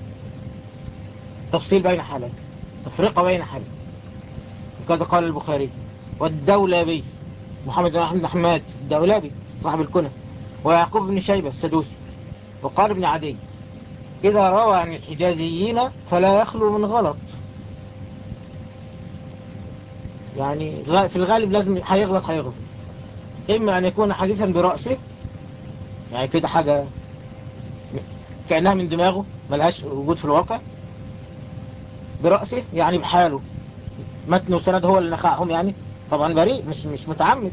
تفصيل بين حالات تفرقة بين حالات وكذا قال البخاري والدولابي محمد بن أحمد حماد الدولابي صاحب الكنة ويعقوب بن شيبة السدوسي وقال ابن عدي إذا روى عن الحجازيين فلا يخلو من غلط يعني في الغالب لازم هيغلط هيغلط إما أن يكون حديثا برأسه يعني كده حاجة كأنها من دماغه ملهاش وجود في الواقع برأسه يعني بحاله متن وسند هو اللي نخعهم يعني طبعا بريء مش مش متعمد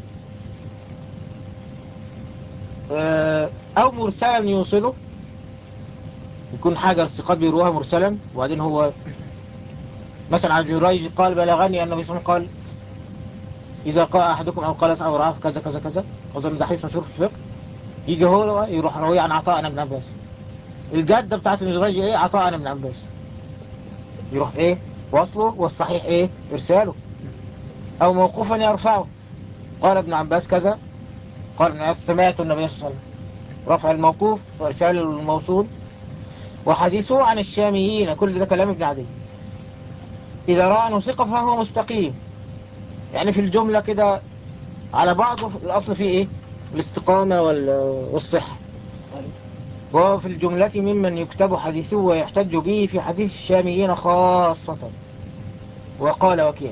او مرسلا يوصله يكون حاجة الثقات بيروها مرسلا وبعدين هو مثلا عن جريج قال بلغني أن النبي صلى الله عليه وسلم قال إذا قال أحدكم أو قال أو رعاه كذا كذا كذا أظن ده حديث مشهور في الفقه يجي هو يروح روي عن عطاء بن عباس الجادة بتاعت الرجل ايه عطاء من عباس يروح ايه وصله والصحيح ايه ارساله او موقوفا يرفعه قال ابن عباس كذا قال ابن عباس سمعت النبي صلى الله عليه وسلم رفع الموقوف وارسال الموصول وحديثه عن الشاميين كل ده كلام ابن عدي إذا رأى أنه ثقة فهو مستقيم يعني في الجملة كده على بعضه الأصل فيه إيه الاستقامة والصحة وهو في الجملة ممن يكتب حديثه ويحتج به في حديث الشاميين خاصة وقال وكيع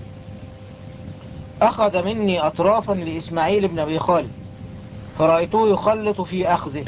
أخذ مني أطرافا لإسماعيل بن أبي خالد فرأيته يخلط في أخذه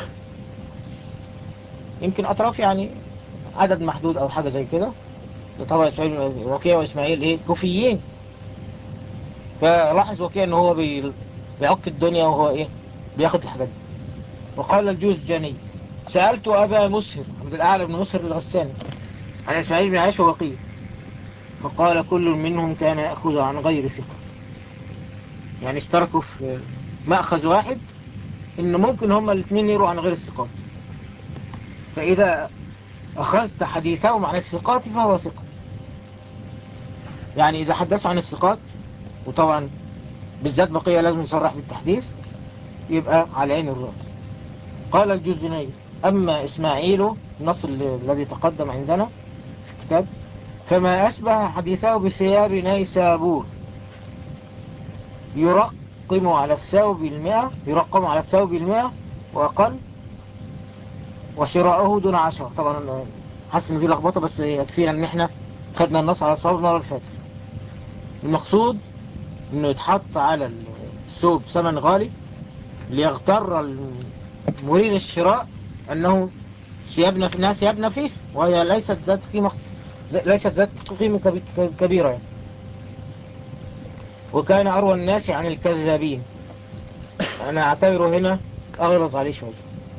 يمكن أطراف يعني عدد محدود أو حاجة زي كده طبعا إسماعيل وكيع وإسماعيل إيه كوفيين فلاحظ وكيع إن هو بيعك الدنيا وهو إيه بياخد الحاجات دي وقال الجوزجاني سألت أبا مسهر عبد الأعلى بن مسهر الغساني عن إسماعيل بن عيش ووقيل فقال كل منهم كان يأخذ عن غير ثقة يعني اشتركوا في مأخذ واحد إن ممكن هما الاثنين يروا عن غير الثقات فإذا أخذت حديثهم عن الثقات فهو ثقة يعني إذا حدثوا عن الثقات وطبعا بالذات بقية لازم يصرح بالتحديث يبقى على عين الرأس قال الجزني أما إسماعيل النص الذي تقدم عندنا في الكتاب فما أشبه حديثه بثياب نيسابور يرقم على الثوب المئة يرقم على الثوب المئة وأقل وشراؤه دون عشرة طبعا حاسس ان في لخبطه بس يكفينا ان احنا خدنا النص على الصواب المره اللي المقصود انه يتحط على الثوب ثمن غالي ليغتر مريد الشراء أنه ثياب نف- ثياب نفيسة وهي ليست ذات قيمة ليست ذات قيمة كبي- كبيرة يعني. وكان أروى الناس عن الكذابين أنا أعتبره هنا أغلظ عليه شوية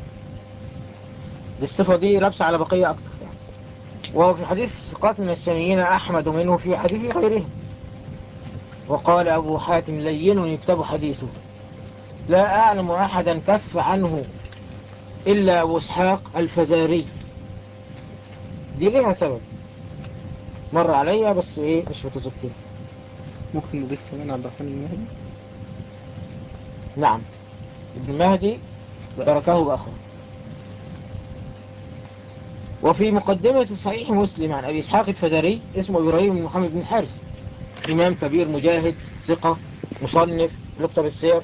الصفة دي لابسة على بقية أكتر يعني. وهو في حديث الثقات من الساميين أحمد منه في حديث غيرهم وقال أبو حاتم لين يكتب حديثه لا أعلم أحدا كف عنه إلا أبو إسحاق الفزاري دي ليها سبب مر عليا بس إيه مش متذكر ممكن نضيف كمان عبد الرحمن المهدي نعم ابن مهدي تركه بأخر وفي مقدمة صحيح مسلم عن أبي إسحاق الفزاري اسمه إبراهيم بن محمد بن حارث إمام كبير مجاهد ثقة مصنف دكتور السير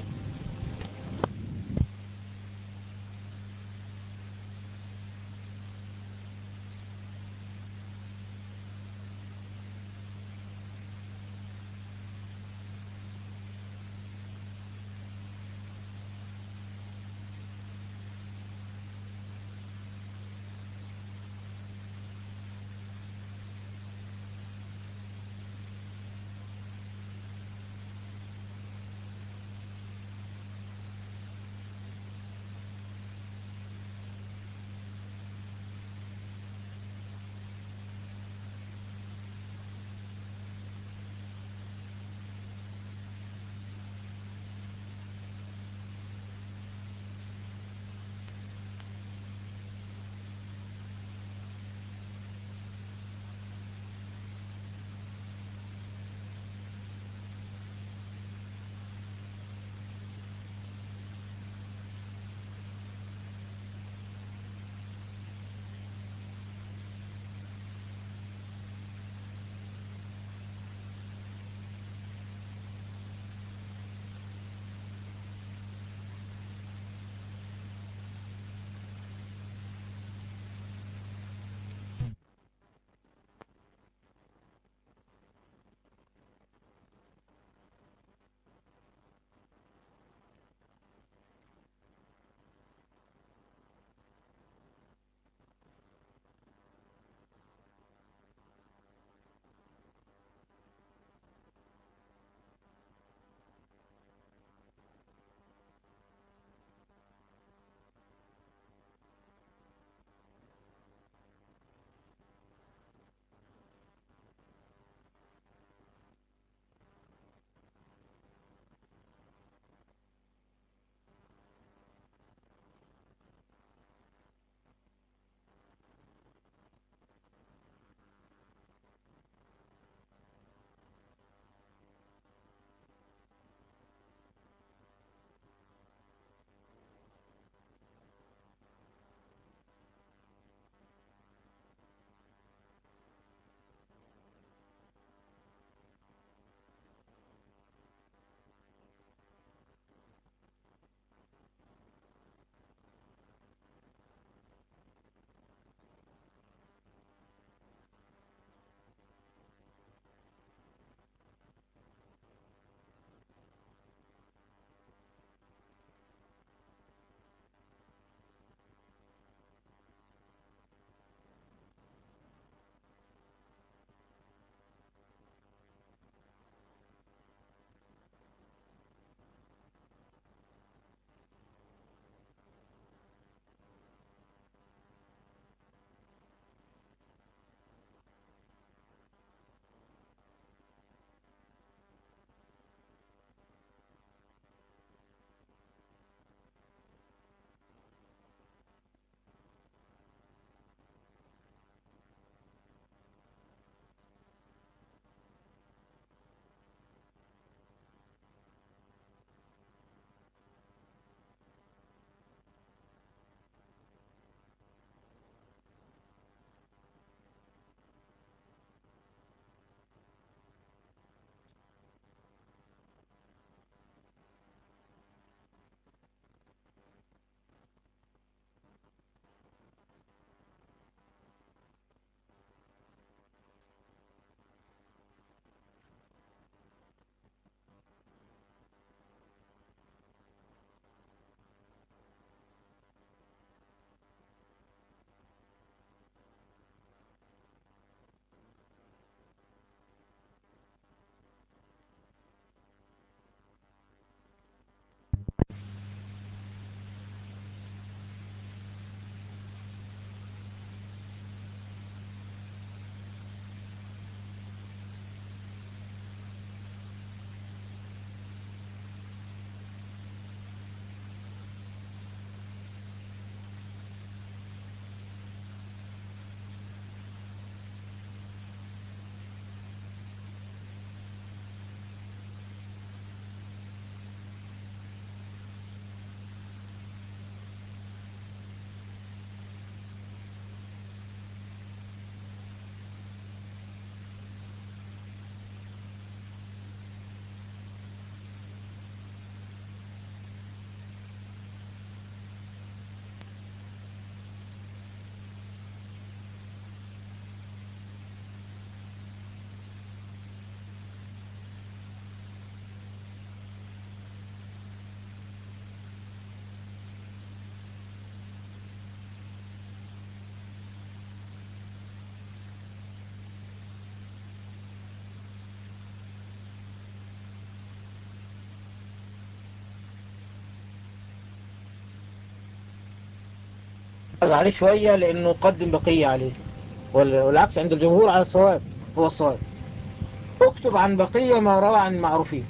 عليه شوية لأنه قدم بقية عليه والعكس عند الجمهور على الصواب هو الصواب اكتب عن بقية ما روى عن المعروفين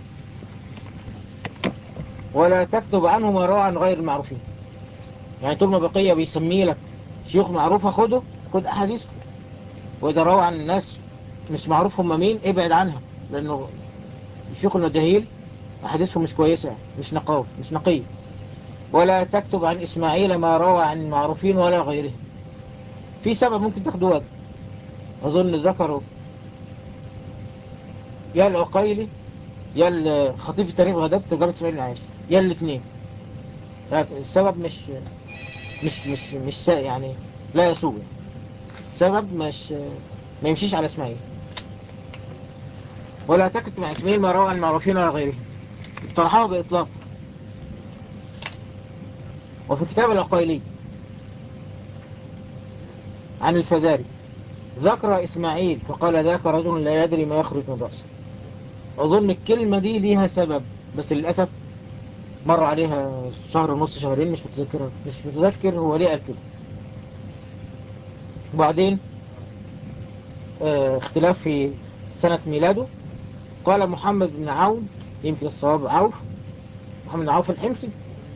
ولا تكتب عنه ما روى عن غير المعروفين يعني طول ما بقية بيسمي لك شيوخ معروفة خده خد أحاديث وإذا روى عن الناس مش معروف هم مين ابعد عنها لأنه الشيوخ المجاهيل أحاديثهم مش كويسة مش نقاوة مش نقية ولا تكتب عن إسماعيل ما روى عن المعروفين ولا غيرهم في سبب ممكن تاخدوه أظن ذكروا يا العقيلي يا الخطيب التاريخ غدات تجربة إسماعيل العايش يا الاثنين السبب مش مش مش مش يعني لا يسوق سبب مش ما يمشيش على اسماعيل ولا تكتب مع اسماعيل ما روى عن المعروفين ولا غيرهم اقترحوه بإطلاق وفي كتاب العقيلي عن الفزاري ذكر إسماعيل فقال ذاك رجل لا يدري ما يخرج من رأسه أظن الكلمة دي ليها سبب بس للأسف مر عليها شهر ونص شهرين مش متذكرها مش متذكر هو ليه قال كده وبعدين اه اختلاف في سنة ميلاده قال محمد بن عون يمكن الصواب عوف محمد بن عوف الحمصي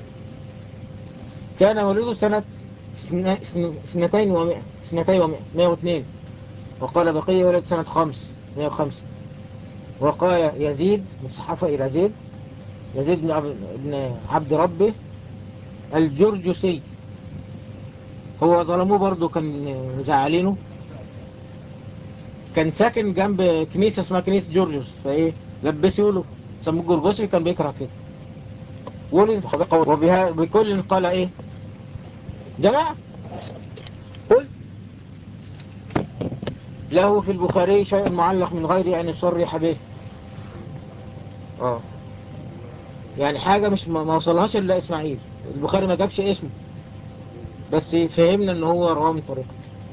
كان ولده سنة سنتين ومئة سنتين ومئة مئة واثنين وقال بقية ولد سنة خمس مئة وخمسة وقال يزيد من صحفة إلى زيد يزيد بن عبد ربه الجرجسي هو ظلموه برضه كان مزعلينه كان ساكن جنب كنيسة اسمها كنيسة جورجوس فايه لبسوا له سموه جرجسي كان بيكره كده ولد وبكل قال ايه جماعة قل له في البخاري شيء معلق من غير أن يصرح به اه يعني حاجة مش ما وصلهاش إلا إسماعيل البخاري ما جابش اسمه بس فهمنا ان هو رواه من طريقه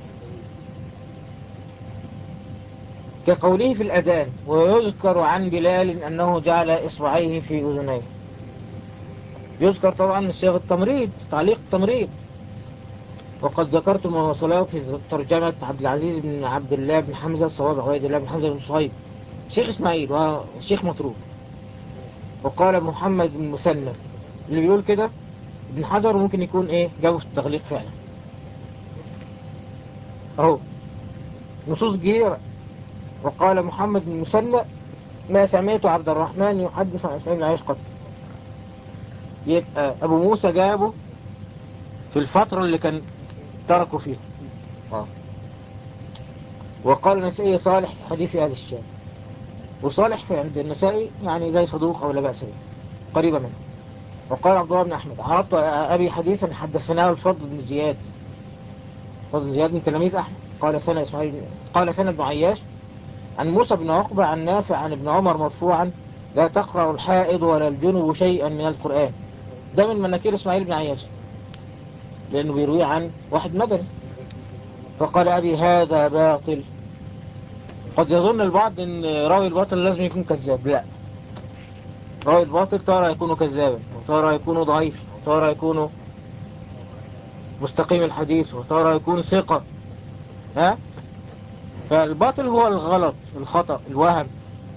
كقوله في الأذان ويذكر عن بلال أنه جعل إصبعيه في أذنيه يذكر طبعا من صيغ التمريض تعليق التمريض وقد ذكرت المواصلات في ترجمة عبد العزيز بن عبد الله بن حمزة الصواب عبيد الله بن حمزة بن صهيب شيخ إسماعيل وشيخ مطروب وقال محمد بن مسلم اللي بيقول كده ابن حجر ممكن يكون ايه جابه في التغليق فعلا اهو نصوص جيرة وقال محمد بن مسلم ما سمعت عبد الرحمن يحدث عن اسماعيل العيش قط يبقى ابو موسى جابه في الفترة اللي كان تركوا فيها آه. وقال النسائي صالح في حديث أهل الشام وصالح في عند النسائي يعني زي صدوق أو لا بأس به قريبا منه وقال عبد الله بن أحمد عرضت أبي حديثا حدثناه الفضل بن زياد فضل بن زياد من تلاميذ أحمد قال سنة إسماعيل قال سنة بن عياش عن موسى بن عقبة عن نافع عن ابن عمر مرفوعا لا تقرأ الحائض ولا الجنوب شيئا من القرآن ده من مناكير إسماعيل بن عياش لأنه بيروي عن واحد مدني فقال أبي هذا باطل قد يظن البعض أن راوي الباطل لازم يكون كذاب لا راوي الباطل ترى يكون كذابا وترى يكون ضعيف وترى يكون مستقيم الحديث وترى يكون ثقة ها فالباطل هو الغلط الخطأ الوهم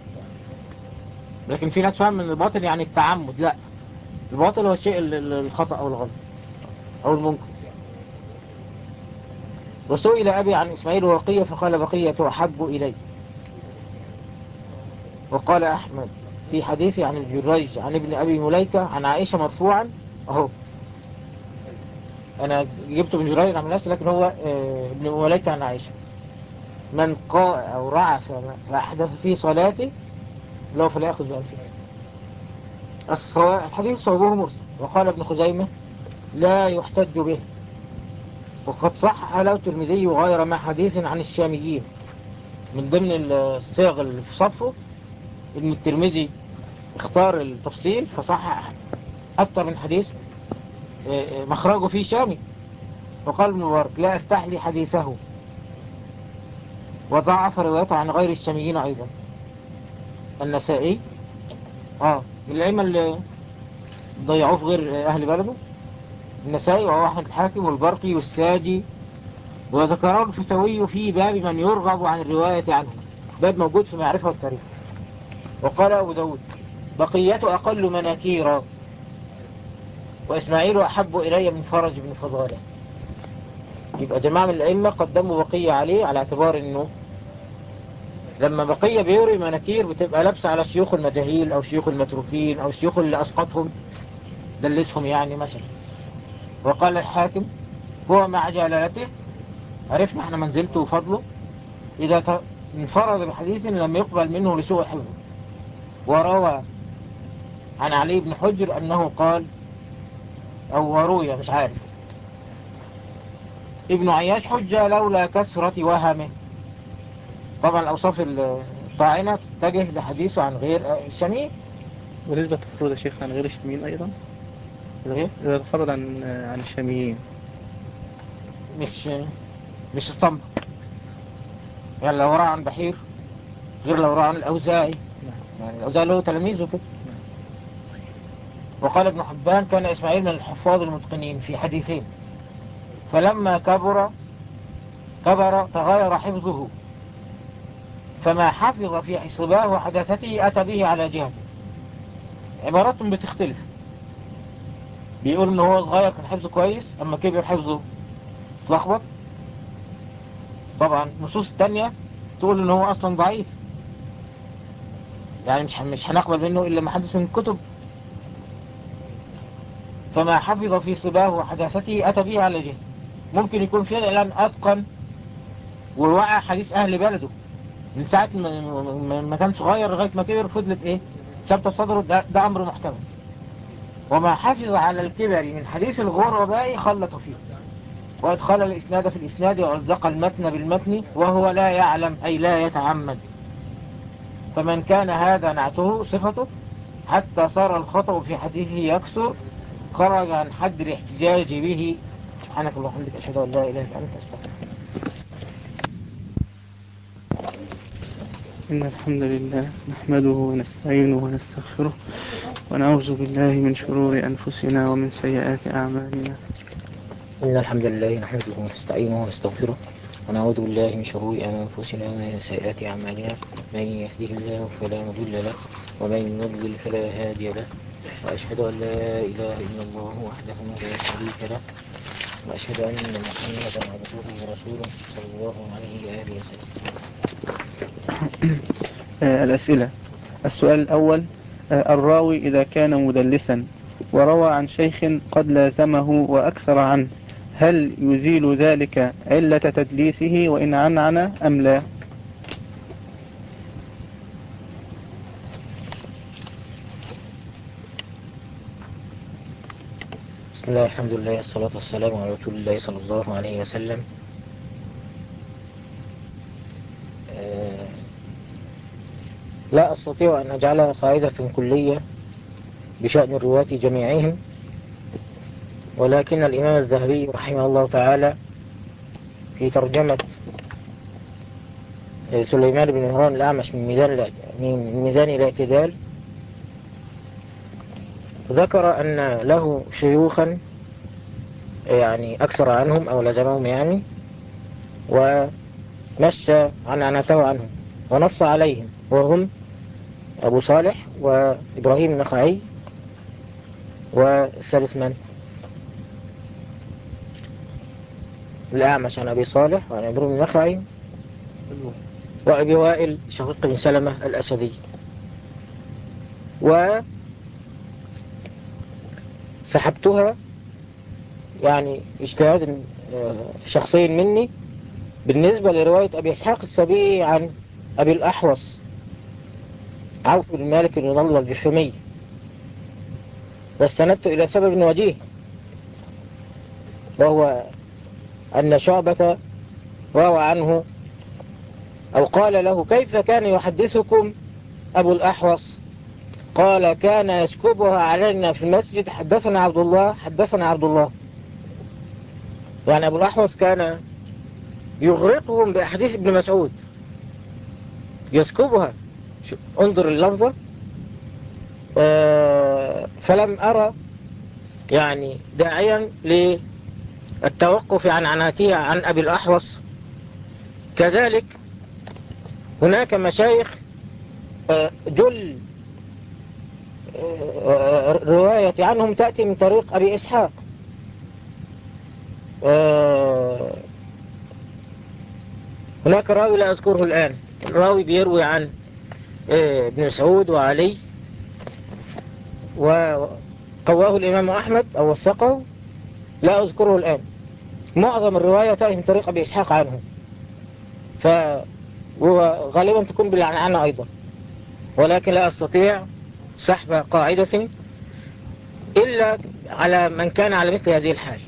لكن في ناس فهم ان الباطل يعني التعمد لا الباطل هو الشيء الخطأ او الغلط أو المنكر وسئل أبي عن إسماعيل وبقية فقال بقية أحب إلي وقال أحمد في حديث عن الجريج عن ابن أبي مليكة عن عائشة مرفوعا أهو أنا جبته من جريج عن نفسي لكن هو ابن مليكة عن عائشة من قاء أو رعف فأحدث في صلاته لو فلا يأخذ بأنفه الحديث صوبه مرسل وقال ابن خزيمة لا يحتج به وقد صح له الترمذي غير ما حديث عن الشاميين من ضمن الصيغ اللي في صفه ان الترمذي اختار التفصيل فصحح اكثر من حديث مخرجه فيه شامي وقال ابن مبارك لا استحلي حديثه وضعف روايته عن غير الشاميين ايضا النسائي اه من الائمه اللي ضيعوه في غير اهل بلده النسائي وواحد الحاكم والبرقي والساجي وذكره الفسوي في باب من يرغب عن الرواية عنه باب موجود في معرفة التاريخ وقال أبو داود بقيته أقل مناكيرا وإسماعيل أحب إلي من فرج بن فضالة يبقى جماعة من الأئمة قدموا بقية عليه على اعتبار أنه لما بقية بيوري مناكير بتبقى لابسة على شيوخ المجاهيل أو شيوخ المتروكين أو شيوخ اللي أسقطهم دلسهم يعني مثلا وقال الحاكم هو مع جلالته عرفنا احنا منزلته وفضله إذا انفرد بحديث لم يقبل منه لسوء حفظه وروى عن علي بن حجر أنه قال أو وروي مش عارف ابن عياش حجة لولا كثرة وهمه طبعا الأوصاف الطاعنة تتجه لحديثه عن غير الشميم ونسبة تفرد يا شيخ عن غير الشميين أيضا إيه؟ إذا تفرد عن عن الشاميين مش مش اسطمبة يعني لو رأى عن بحير غير لو رأى عن الأوزاعي يعني الأوزاعي له تلاميذه كده وقال ابن حبان كان إسماعيل من الحفاظ المتقنين في حديثين فلما كبر كبر تغير حفظه فما حفظ في حسباه وحدثته أتى به على جهته عباراتهم بتختلف بيقول ان هو صغير كان حفظه كويس اما كبر حفظه تلخبط طبعا نصوص التانية تقول ان هو اصلا ضعيف يعني مش مش هنقبل منه الا ما حدث من الكتب فما حفظ في صباه وحداثته اتى به على جهته ممكن يكون فعلا اتقن ووعى حديث اهل بلده من ساعة ما كان صغير لغاية ما كبر فضلت ايه ثابتة صدره ده, ده امر محتمل وما حفظ على الكبر من حديث الغرباء خلط فيه وادخل الإسناد في الإسناد وألزق المتن بالمتن وهو لا يعلم أي لا يتعمد فمن كان هذا نعته صفته حتى صار الخطأ في حديثه يكثر خرج عن حد الاحتجاج به سبحانك اللهم وبحمدك أشهد أن لا إله إلا أنت أستغفرك إن الحمد لله نحمده ونستعينه ونستغفره ونعوذ بالله من شرور أنفسنا ومن سيئات أعمالنا إن الحمد لله نحمده ونستعينه ونستغفره ونعوذ بالله من شرور أنفسنا ومن سيئات أعمالنا من يهده الله فلا مضل له ومن يضلل فلا هادي له وأشهد أن لا إله إلا الله وحده لا شريك له وأشهد أن محمدا عبده ورسوله صلى الله عليه وآله وسلم آه، الأسئلة السؤال الأول آه، الراوي إذا كان مدلسا وروى عن شيخ قد لازمه وأكثر عنه هل يزيل ذلك علة تدليسه وإن عنعن أم لا بسم الله الحمد لله الصلاة والسلام على رسول الله صلى الله عليه وسلم آه، لا أستطيع أن أجعلها قاعدة كلية بشأن الرواة جميعهم ولكن الإمام الذهبي رحمه الله تعالى في ترجمة سليمان بن مهران الأعمش من ميزان من ميزان الاعتدال ذكر أن له شيوخا يعني أكثر عنهم أو لزمهم يعني ومشى عن عناته عنهم ونص عليهم وهم أبو صالح وإبراهيم النخعي والثالث من الأعمش عن أبي صالح وعن إبراهيم النخعي وأبي وائل شقيق بن سلمة الأسدي و سحبتها يعني اجتهاد آه، شخصي مني بالنسبة لرواية أبي إسحاق السبيعي عن أبي الأحوص عوف بن مالك بن الله الجشمي واستندت إلى سبب وجيه وهو أن شعبة روى عنه أو قال له كيف كان يحدثكم أبو الأحوص قال كان يسكبها علينا في المسجد حدثنا عبد الله حدثنا عبد الله يعني أبو الأحوص كان يغرقهم بأحاديث ابن مسعود يسكبها انظر اللفظة آه، فلم أرى يعني داعيا للتوقف عن عناتيه عن أبي الأحوص كذلك هناك مشايخ آه، جل آه، رواية عنهم تأتي من طريق أبي إسحاق آه، هناك راوي لا أذكره الآن الراوي بيروي عن ابن مسعود وعلي وقواه الإمام أحمد أو وثقه لا أذكره الآن معظم الرواية تأتي من طريق أبي إسحاق عنه ف وغالبا تكون بالعنعنة أيضا ولكن لا أستطيع سحب قاعدة إلا على من كان على مثل هذه الحال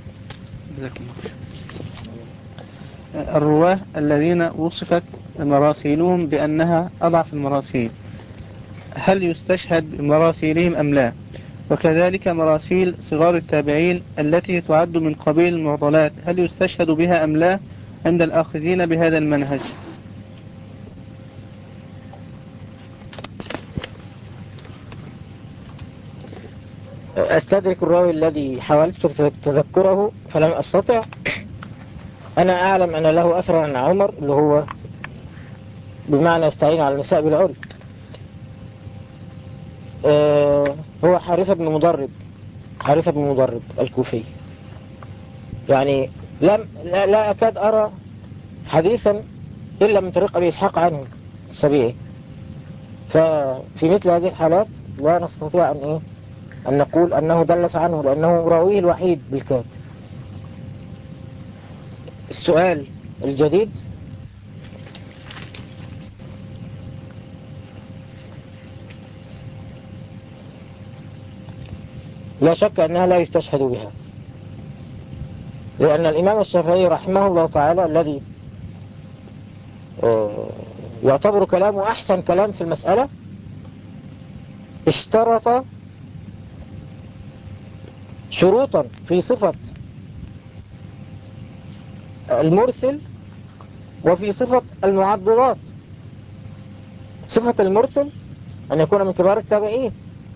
الرواه الذين وصفت مراسيلهم بأنها أضعف المراسيل هل يستشهد بمراسيلهم أم لا وكذلك مراسيل صغار التابعين التي تعد من قبيل المعضلات هل يستشهد بها أم لا عند الآخذين بهذا المنهج أستدرك الراوي الذي حاولت تذكره فلم أستطع أنا أعلم أن له أثر عن عمر اللي هو بمعنى استعين على النساء بالعرف آه، هو حارثة بن مدرب حارثة بن مدرب الكوفي يعني لم لا, لا أكاد أرى حديثا إلا من طريق أبي إسحاق عنه السبيعي ففي مثل هذه الحالات لا نستطيع أن, إيه أن نقول أنه دلس عنه لأنه راويه الوحيد بالكاد السؤال الجديد لا شك أنها لا يستشهد بها لأن الإمام الشافعي رحمه الله تعالى الذي آه، يعتبر كلامه أحسن كلام في المسألة اشترط شروطا في صفة المرسل وفي صفة المعضلات صفة المرسل أن يكون من كبار التابعين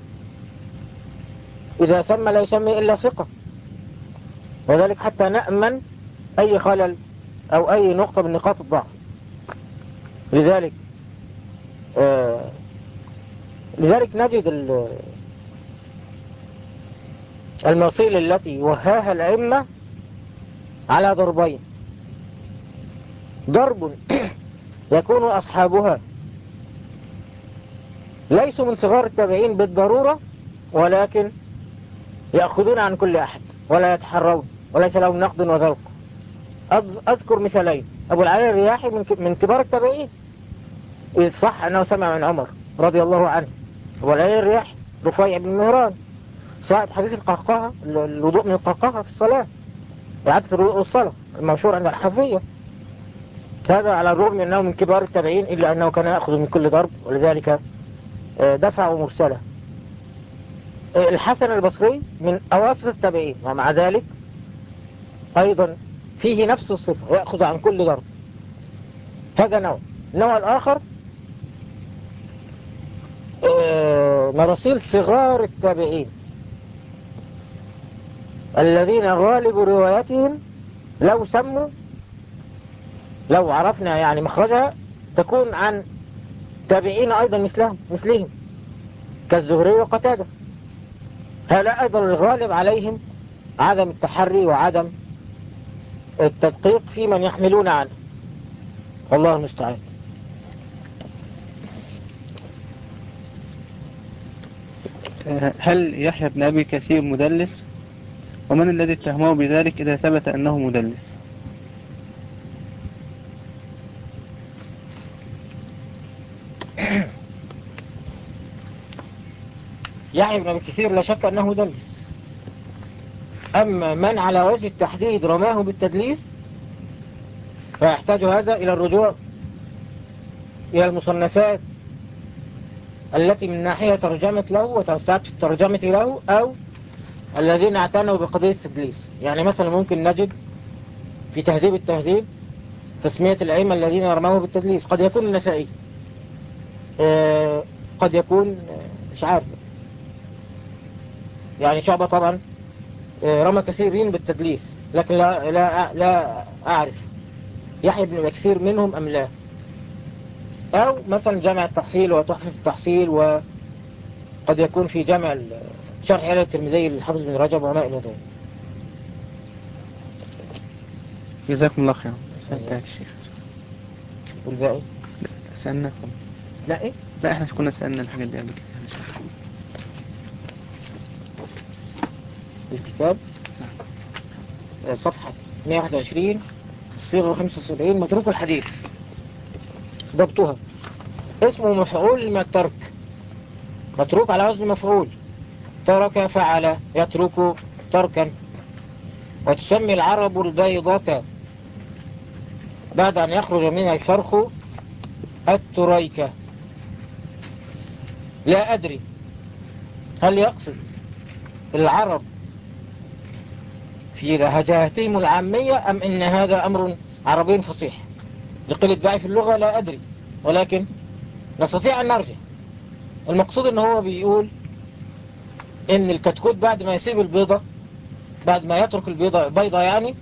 إذا سمى لا يسمي إلا ثقة وذلك حتى نأمن أي خلل أو أي نقطة من نقاط الضعف لذلك آه لذلك نجد المصيل التي وهاها الأئمة على ضربين ضرب يكون أصحابها ليسوا من صغار التابعين بالضرورة ولكن يأخذون عن كل أحد ولا يتحرون وليس لهم نقد وذوق أذكر مثالين أبو العلي الرياحي من كبار التابعين إذ صح أنه سمع من عمر رضي الله عنه أبو العلي الرياحي رفيع بن مهران صاحب حديث القهقهة الوضوء من القهقهة في الصلاة إعادة الوضوء والصلاة المشهور عند الحفية هذا على الرغم من أنه من كبار التابعين إلا أنه كان يأخذ من كل ضرب ولذلك آه، دفع مرسلة آه، الحسن البصري من أواسط التابعين ومع ذلك أيضا فيه نفس الصفة يأخذ عن كل ضرب هذا نوع النوع الآخر آه، مراسيل صغار التابعين الذين غالب رواياتهم لو سموا لو عرفنا يعني مخرجها تكون عن تابعين أيضا مثلهم مثلهم كالزهري وقتادة هؤلاء أيضا الغالب عليهم عدم التحري وعدم التدقيق في من يحملون عنه والله المستعان هل يحيى بن أبي كثير مدلس ومن الذي اتهمه بذلك إذا ثبت أنه مدلس يحيى بن أبي كثير لا شك أنه مدلس أما من على وجه التحديد رماه بالتدليس فيحتاج هذا إلى الرجوع إلى المصنفات التي من ناحية ترجمة له وتوسعت في الترجمة له أو الذين اعتنوا بقضية التدليس يعني مثلا ممكن نجد في تهذيب التهذيب تسمية الأئمة الذين رموه بالتدليس قد يكون النسائي آه، قد يكون آه، مش عارف يعني شعبة طبعا آه، رمى كثيرين بالتدليس لكن لا, لا, لا أعرف يحيى بن كثير منهم أم لا أو مثلا جامع التحصيل وتحفظ التحصيل وقد يكون في جامع شرح على الترمذي للحفظ بن رجب وما إلى ذلك جزاكم الله خيرا سألتك الشيخ والباقي سألناكم لا إيه لا احنا كنا سألنا الحاجات دي قبل كده الكتاب آه، صفحة 121 الصيغة 75 متروك الحديث ضبطها اسمه مفعول من الترك متروك على وزن مفعول ترك فعل يترك تركا وتسمي العرب البيضة بعد أن يخرج منها الفرخ التريكة لا أدري هل يقصد العرب في لهجاتهم العامية أم إن هذا أمر عربي فصيح لقلة داعي في اللغة لا أدري ولكن نستطيع أن نرجع المقصود أنه هو بيقول إن الكتكوت بعد ما يسيب البيضة بعد ما يترك البيضة بيضة يعني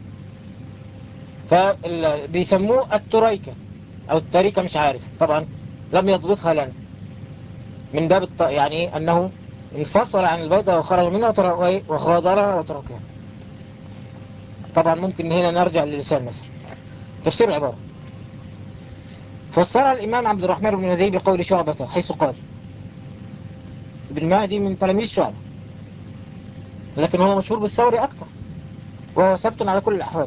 فبيسموه التريكة أو التريكة مش عارف طبعا لم يضبطها لنا من باب الط... يعني أنه انفصل عن البيضة وخرج منها وغادرها وتركها طبعا ممكن هنا نرجع للسان مثلا تفسير العبارة فسر الإمام عبد الرحمن بن مهدي بقول شعبة حيث قال ابن مهدي من تلاميذ شعبة لكن هو مشهور بالثوري أكثر وهو ثبت على كل الأحوال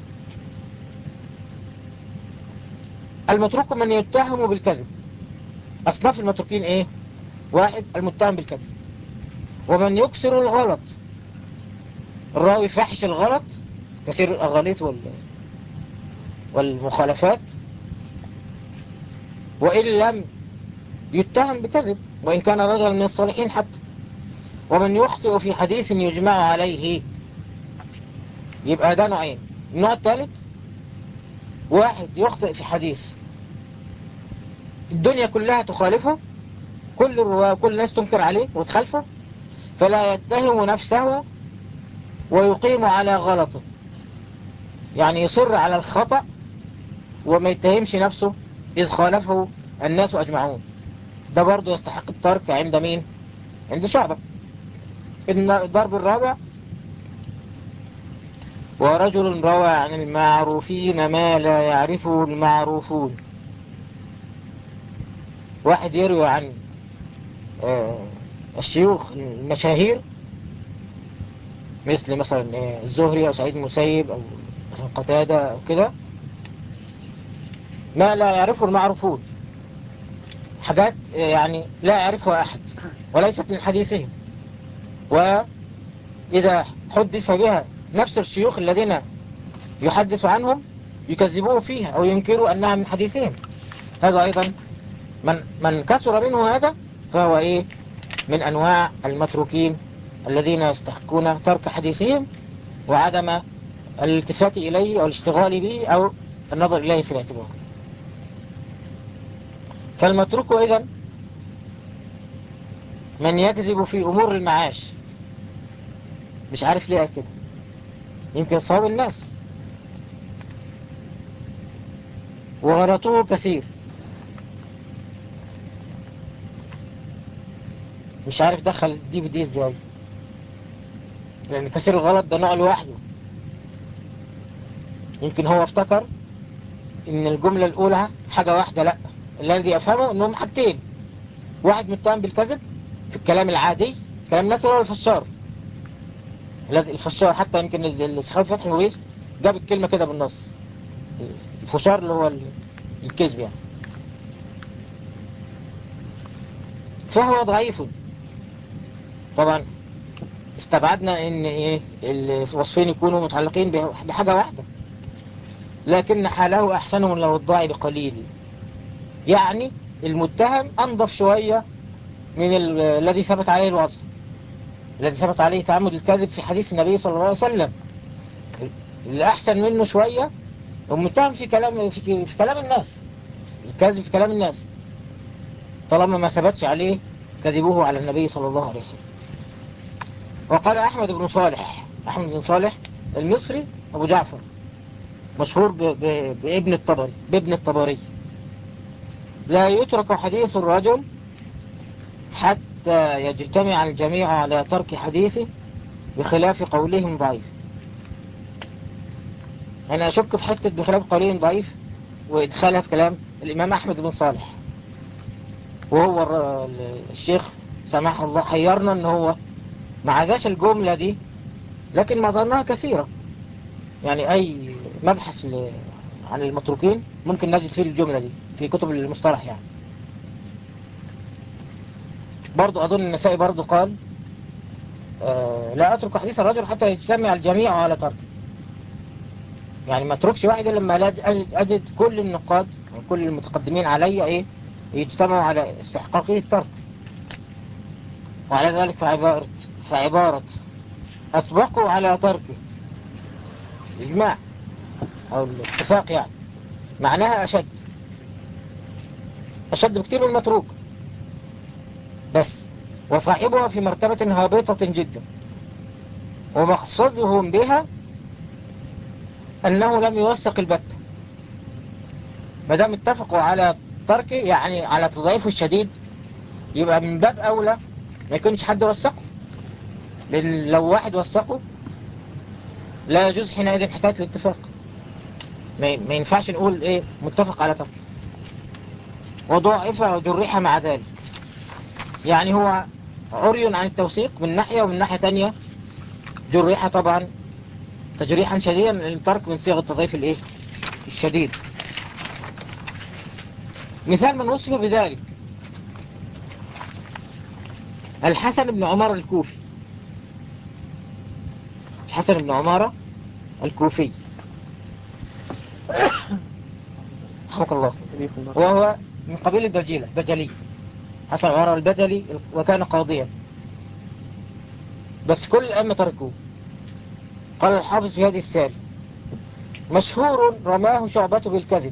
المتروك من يتهم بالكذب أصناف المتروكين إيه واحد المتهم بالكذب ومن يكسر الغلط الراوي فاحش الغلط كثير الأغاليط وال... والمخالفات وإن لم يتهم بكذب وإن كان رجلا من الصالحين حتى ومن يخطئ في حديث يجمع عليه يبقى ده نوعين النوع الثالث واحد يخطئ في حديث الدنيا كلها تخالفه كل الرواة كل الناس تنكر عليه وتخالفه فلا يتهم نفسه ويقيم على غلطه يعني يصر على الخطأ وما يتهمش نفسه إذ خالفه الناس أجمعون ده برضو يستحق الترك عند مين عند شعبة إن الضرب الرابع ورجل روى عن المعروفين ما لا يعرفه المعروفون واحد يروي عن آه، الشيوخ المشاهير مثل مثلا الزهري أو سعيد المسيب أو مثلا قتادة أو كده ما لا يعرفه المعروفون حاجات يعني لا يعرفها أحد وليست من حديثهم وإذا حدث بها نفس الشيوخ الذين يحدث عنهم يكذبوه فيها أو ينكروا أنها من حديثهم هذا أيضا من, من كثر منه هذا فهو إيه من أنواع المتروكين الذين يستحقون ترك حديثهم وعدم الالتفات إليه أو الاشتغال به أو النظر إليه في الاعتبار فالمتروك إذن من يكذب في أمور المعاش مش عارف ليه كده يمكن صواب الناس وغلطوه كثير مش عارف دخل دي بدي ازاي لان كثير الغلط ده نوع لوحده يمكن هو افتكر ان الجملة الاولى حاجة واحدة لا الذي افهمه انهم حاجتين واحد متهم بالكذب في الكلام العادي كلام الناس هو الفشار الذي الفشار حتى يمكن السخاوي فتح المغيث جاب الكلمة كده بالنص الفشار اللي هو الكذب يعني فهو ضعيف طبعا استبعدنا ان ايه الوصفين يكونوا متعلقين بحاجة واحدة لكن حاله احسن من لو الضاعي بقليل يعني المتهم انضف شوية من الذي ثبت عليه الوضع الذي ثبت عليه تعمد الكذب في حديث النبي صلى الله عليه وسلم الأحسن منه شوية ومتهم في كلام في, في كلام الناس الكذب في كلام الناس طالما ما ثبتش عليه كذبوه على النبي صلى الله عليه وسلم وقال أحمد بن صالح أحمد بن صالح المصري أبو جعفر مشهور ب... ب... بابن الطبري بابن الطبري لا يترك حديث الرجل حتى يجتمع الجميع على ترك حديثه بخلاف قولهم ضعيف أنا أشك في حتة بخلاف قولهم ضعيف وإدخالها في كلام الإمام أحمد بن صالح وهو الشيخ سمح الله حيرنا أنه هو ما عزاش الجملة دي لكن ما ظنها كثيرة يعني أي مبحث عن المتروكين ممكن نجد فيه الجملة دي في كتب المصطلح يعني برضو أظن النسائي برضو قال آه لا أترك حديث الرجل حتى يجتمع الجميع على تركه يعني ما اتركش واحد لما أجد كل النقاد وكل المتقدمين علي إيه يجتمعوا على استحقاقه الترك وعلى ذلك فعبارة, فعبارة أطبقوا على تركه إجماع أو الاتفاق يعني معناها أشد أشد بكثير من المتروك بس وصاحبها في مرتبة هابطة جدا ومقصدهم بها أنه لم يوثق البت ما دام اتفقوا على تركه يعني على تضعيفه الشديد يبقى من باب أولى ما يكونش حد وثقه لأن لو واحد وثقه لا يجوز حينئذ حكاية الاتفاق ما ينفعش نقول ايه متفق على تركه وضعف وجرح مع ذلك يعني هو عري عن التوثيق من ناحية ومن ناحية تانية جرح طبعا تجريحا شديدا للترك من صيغة التضعيف الايه الشديد مثال من وصف بذلك الحسن بن عمر الكوفي الحسن بن عمارة الكوفي رحمك الله وهو من قبيل البجيلة بجلي حسن عمارة البجلي وكان قاضيا بس كل الأئمة تركوه قال الحافظ في هذه الساري مشهور رماه شعبته بالكذب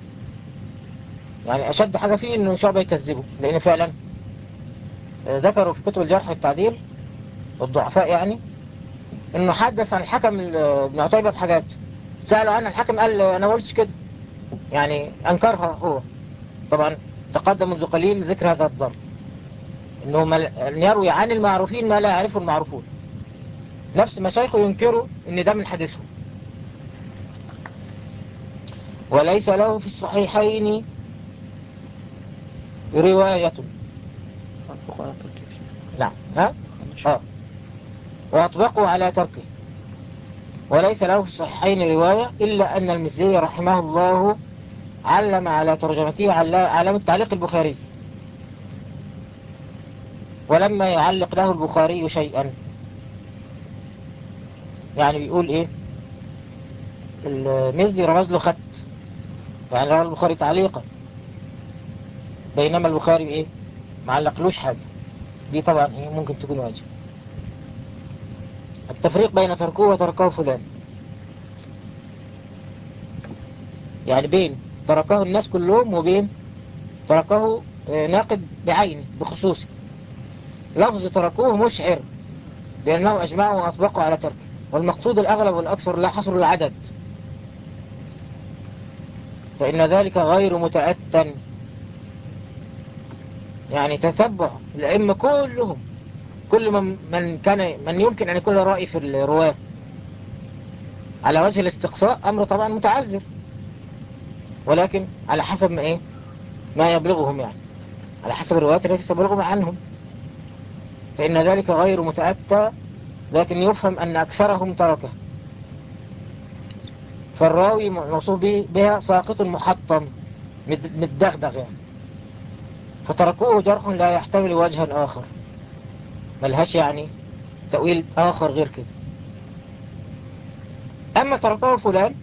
يعني أشد حاجة فيه أنه شعبة يكذبه لأن فعلا ذكروا في كتب الجرح والتعديل والضعفاء يعني أنه حدث عن الحكم ابن عتيبة بحاجات سألوا عنه الحكم قال أنا ما قلتش كده يعني أنكرها هو طبعا تقدم منذ قليل ذكر هذا الضرب أنه مل... أن يروي عن المعروفين ما لا يعرفه المعروفون نفس مشايخه ينكروا أن ده من حديثه وليس له في الصحيحين رواية نعم ها آه. وأطبقوا على تركه وليس له في الصحيحين رواية إلا أن المزي رحمه الله علم على ترجمته علامة تعليق البخاري ولما يعلق له البخاري شيئا يعني بيقول ايه المزي رمز له خط يعني رواه البخاري تعليقا بينما البخاري ايه معلقلوش حاجة دي طبعا ايه ممكن تكون واجب التفريق بين تركوه وتركه فلان يعني بين تركه الناس كلهم وبين تركه ناقد بعينه بخصوصه لفظ تركوه مشعر بأنه أجمعوا وأطبقوا على تركه والمقصود الأغلب والأكثر لا حصر العدد فإن ذلك غير متأتن يعني تتبع الأئمة كلهم كل من, من كان من يمكن أن يكون رأي في الرواة على وجه الاستقصاء أمر طبعا متعذر ولكن على حسب ما إيه ما يبلغهم يعني على حسب الروايات التي تبلغهم عنهم فإن ذلك غير متأتى لكن يفهم أن أكثرهم تركه فالراوي موصوف بها ساقط محطم متدغدغ يعني فتركوه جرح لا يحتمل وجها آخر ملهاش يعني تأويل آخر غير كده أما تركه فلان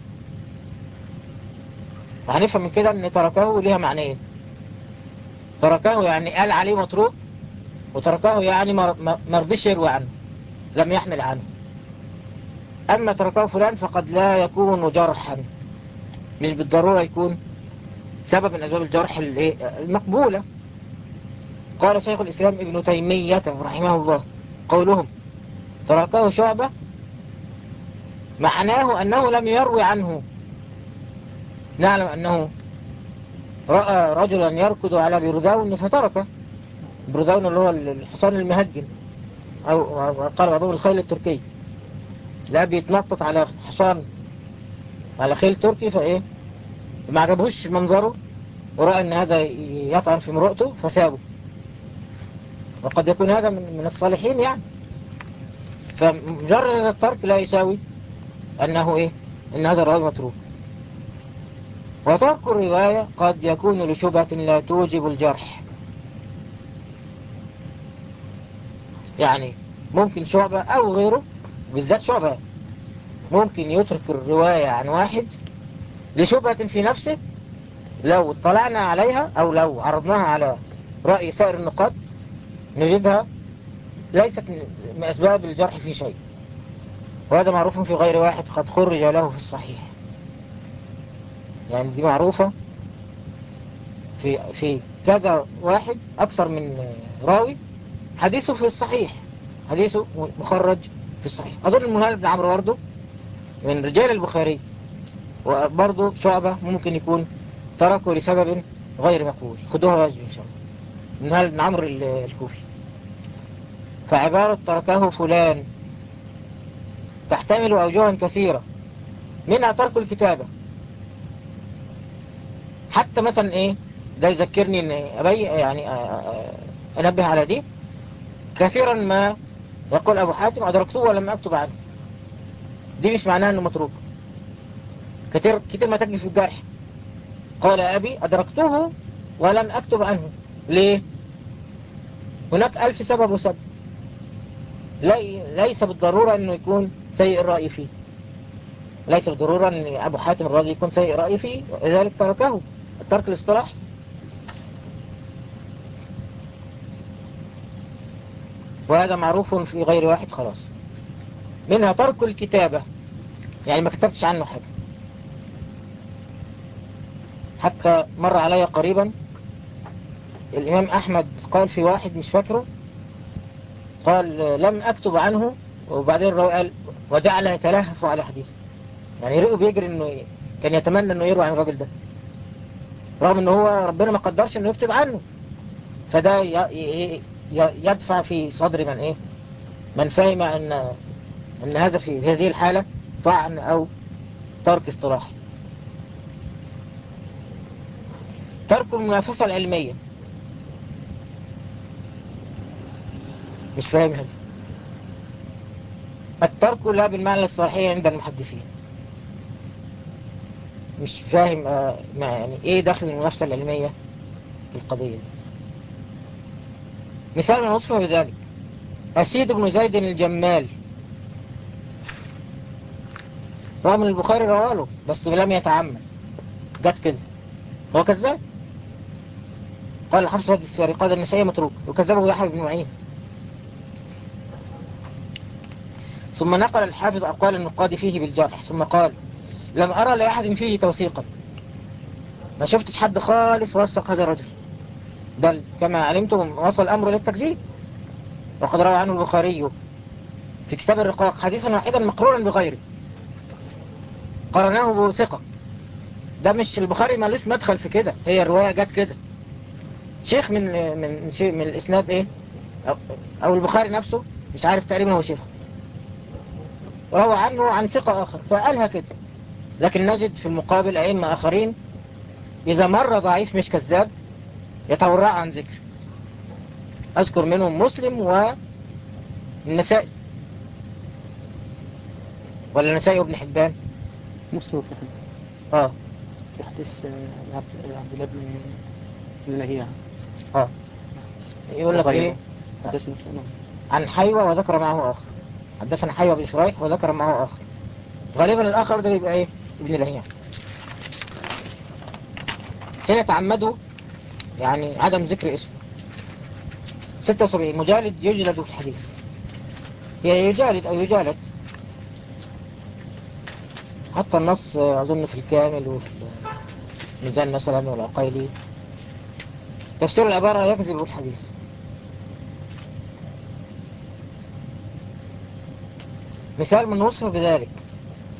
هنفهم من كده أن تركه ليها معنيين تركه يعني قال عليه متروك وتركه يعني مرضيش يروي عنه لم يحمل عنه أما تركه فلان فقد لا يكون جرحا مش بالضرورة يكون سبب من أسباب الجرح المقبولة قال شيخ الإسلام ابن تيمية رحمه الله قولهم تركه شعبة معناه أنه لم يروي عنه نعلم أنه رأى رجلا يركض على برداون فتركه برداون اللي هو الحصان المهجن أو قال بعضهم الخيل التركي لا بيتنطط على حصان على خيل تركي فإيه ما عجبهوش منظره ورأى أن هذا يطعن في مرؤته فسابه وقد يكون هذا من من الصالحين يعني فمجرد هذا الترك لا يساوي أنه إيه أن هذا الراوي متروك وترك الرواية قد يكون لشبهة لا توجب الجرح يعني ممكن شعبة أو غيره بالذات شعبة ممكن يترك الرواية عن واحد لشبهة في نفسه لو اطلعنا عليها أو لو عرضناها على رأي سائر النقاط نجدها ليست من أسباب الجرح في شيء وهذا معروف في غير واحد قد خرج له في الصحيح يعني دي معروفة في في كذا واحد أكثر من راوي حديثه في الصحيح حديثه مخرج في الصحيح أظن المهال بن عمرو برضه من رجال البخاري وبرضه شعبة ممكن يكون تركه لسبب غير مقبول خدوها واجب إن شاء الله المهال بن عمرو الكوفي فعبارة تركه فلان تحتمل أوجها كثيرة منها ترك الكتابة حتى مثلا ايه ده يذكرني ان ابي يعني انبه على دي كثيرا ما يقول ابو حاتم ادركته ولم اكتب عنه دي مش معناها انه متروك كثير كثير ما تجي في الجرح قال ابي ادركته ولم اكتب عنه ليه هناك الف سبب وسبب ليس بالضرورة انه يكون سيء الرأي فيه ليس بالضرورة ان ابو حاتم الرازي يكون سيء الرأي فيه وذلك تركه الترك الاصطلاحي وهذا معروف في غير واحد خلاص منها ترك الكتابة يعني ما كتبتش عنه حاجة حتى مر علي قريبا الإمام أحمد قال في واحد مش فاكره قال لم أكتب عنه وبعدين الراوي قال وجعل يتلهف على حديثه يعني رئه بيجري انه كان يتمنى انه يروي عن الراجل ده رغم ان هو ربنا ما قدرش انه يكتب عنه فده يدفع في صدر من ايه من فهم ان ان هذا في هذه الحالة طعن او ترك اصطلاحي ترك المنافسة العلمية مش فاهم هذا الترك لا بالمعنى الصحيح عند المحدثين مش فاهم آه يعني ايه دخل المنافسة العلمية في القضية دي مثال من وصفه بذلك أسيد بن زيد الجمال رغم البخاري رواله بس لم يتعمد جت كده هو كذاب قال الحفص رد الساري قال النسائي متروك وكذبه يحيى بن معين ثم نقل الحافظ أقوال النقاد فيه بالجرح ثم قال لم أرى لأحد فيه توثيقا ما شفتش حد خالص وثق هذا الرجل بل كما علمتم وصل الأمر للتكذيب وقد روى عنه البخاري في كتاب الرقاق حديثا واحدا مقرونا بغيره قرناه بثقة ده مش البخاري مالوش مدخل في كده هي الرواية جت كده شيخ من من شيء من الاسناد ايه أو, او البخاري نفسه مش عارف تقريبا هو شيخ روى عنه عن ثقة اخر فقالها كده لكن نجد في المقابل ائمة اخرين اذا مر ضعيف مش كذاب يتورع عن ذكر اذكر منهم مسلم والنسائي ولا النسائي وابن حبان مسلم في اه في حديث عبد الله بن لهيعة اه يقول لك ايه حدثنا عن حيوة وذكر معه اخر حدثنا حيوة بن شريح وذكر معه اخر غالبا الاخر ده بيبقى ايه ابن لهيعة هنا تعمدوا يعني عدم ذكر اسمه 76 مجالد يجلد في الحديث هي يجالد او يجالد حتى النص اظن في الكامل وفي الميزان مثلا والعقيلي تفسير العبارة يكذب الحديث مثال من وصفه بذلك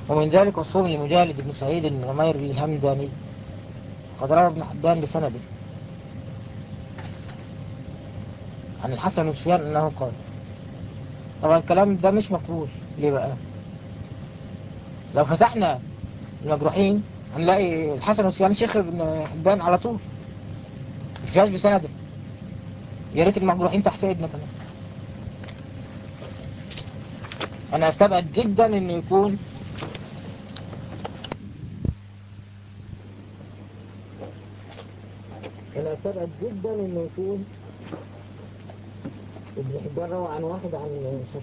ومن ذلك وصفهم لمجالد بن سعيد بن عمير الهمداني قد روى ابن حبان بسنده عن الحسن والسفيان أنه قال طبعا الكلام ده مش مقبول ليه بقى لو فتحنا المجروحين هنلاقي الحسن والسفيان شيخ ابن حبان على طول مفيهاش بسنده يا ريت المجروحين تحت ايدنا كمان انا استبعد جدا انه يكون انا استبعد جدا انه يكون ابن حبان روى عن واحد عن حسن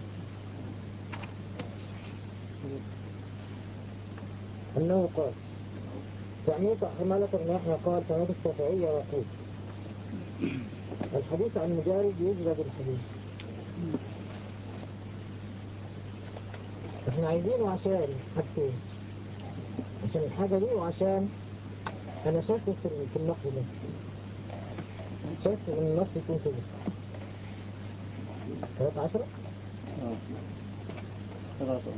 انه قال سمعت حمالة بن يحيى قال سمعت الشافعية يقول الحديث عن مجارد يجلد الحديث احنا عايزينه عشان حاجتين عشان الحاجة دي وعشان انا شاكك في في النقد ده شاكك ان النص يكون كده ثلاثة عشرة ثلاثة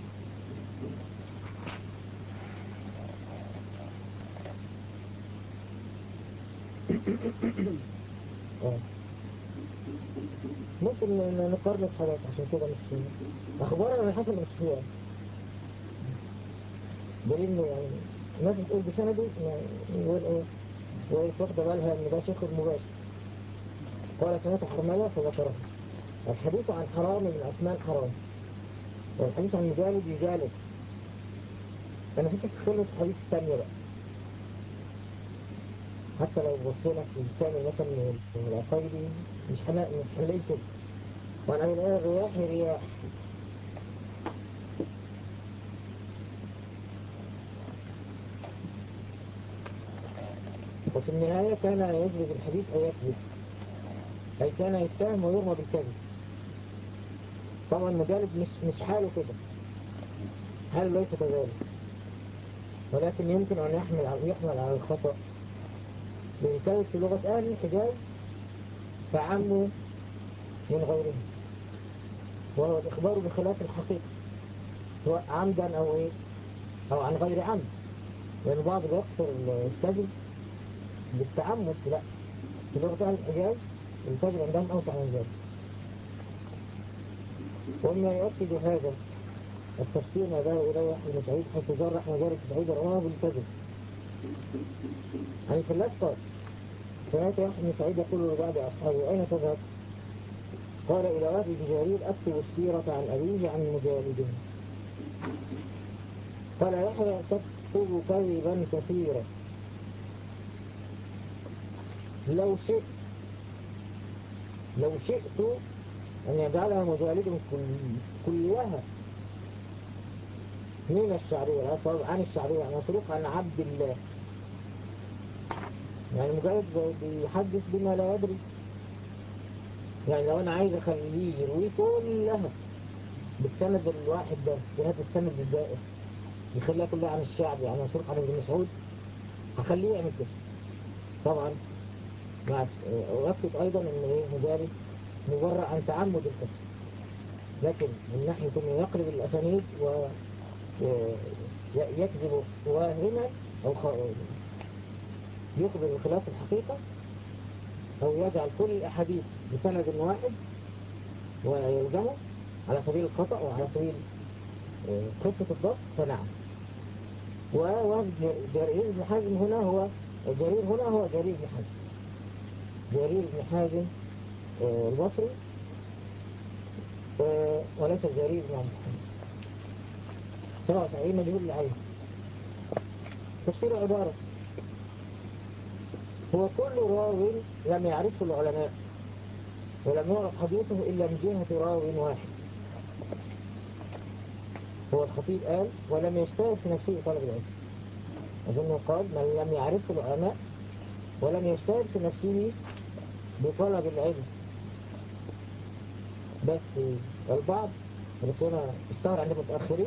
اه ممكن ن- نقارن حاجات عشان كده مش اخبار انا حسب مش فيها دليل إنه يعني الناس بتقول بسندي يعني يقول ايه وهي مش واخده بالها ان ده شيخ مباشر قال سمعت حرملة فذكره الحديث عن حرام من اسماء الحرام والحديث عن مجالد يجالد انا فكرة كل الحديث الثانية بقى حتى لو بصينا في الثاني مثلا من من العقايدي مش هنلاقي مش هنلاقي كده وانا من ايه الرياح رياح وفي النهاية كان يجلد الحديث أو يكذب أي كان يتهم ويرمى بالكذب طبعا مجالد مش مش حاله كده حاله ليس كذلك ولكن يمكن أن يحمل على يحمل على الخطأ لذلك في لغة أهل الحجاز فعموا من غيرهم وهو الإخبار بخلاف الحقيقة سواء عمدا أو إيه أو عن غير عمد لأن بعض بيقصر الكذب بالتعمد لا في لغة أهل الحجاز الكذب عندهم أوسع من ذلك ومما يؤكد هذا التفسير ما ذهب إليه أحمد بن سعيد حيث جرح مجاري سعيد رواه بالكذب عن الفلاس قال سمعت يحيى بن سعيد يقول لبعض أصحابه أين تذهب؟ قال إلى أبي جرير أكتب السيرة عن أبيه عن مجالده قال يحيى تكتب كذبا كثيرا لو شئت لو شئت أن يجعلها مجالد كل كلها من الشعرية لا طبعا عن الشعرية يعني مصروف عن عبد الله يعني مجرد بيحدث بما لا يدري يعني لو انا عايز اخليه يروي كلها بالسند الواحد ده بهذا السند الدائم يخليها كلها عن الشعب يعني مصروف عن ابن مسعود هخليه يعمل كده طبعا مع أؤكد أيضا أن إيه مجالي مبرع عن تعمد الكسر لكن من ناحية أنه يقلب الأسانيد ويكذب واهما أو خ... يخبر بخلاف الحقيقة أو يجعل كل الأحاديث بسند واحد ويلزمه على سبيل الخطأ وعلى سبيل خفة الضبط فنعم وجرير بن حازم هنا هو جرير هنا هو جرير بن حازم جرير بن حازم البصري وليس جرير بن محمد سبعة وسبعين مجهول العين تفسير عبارة هو كل راو لم يعرفه العلماء ولم يعرف حديثه إلا من جهة راو واحد هو الخطيب قال ولم يشتهر في نفسه طلب العلم أظنه قال من لم يعرفه العلماء ولم يشتهر في نفسه بطلب العلم بس البعض بس هنا اشتهر عند المتأخرين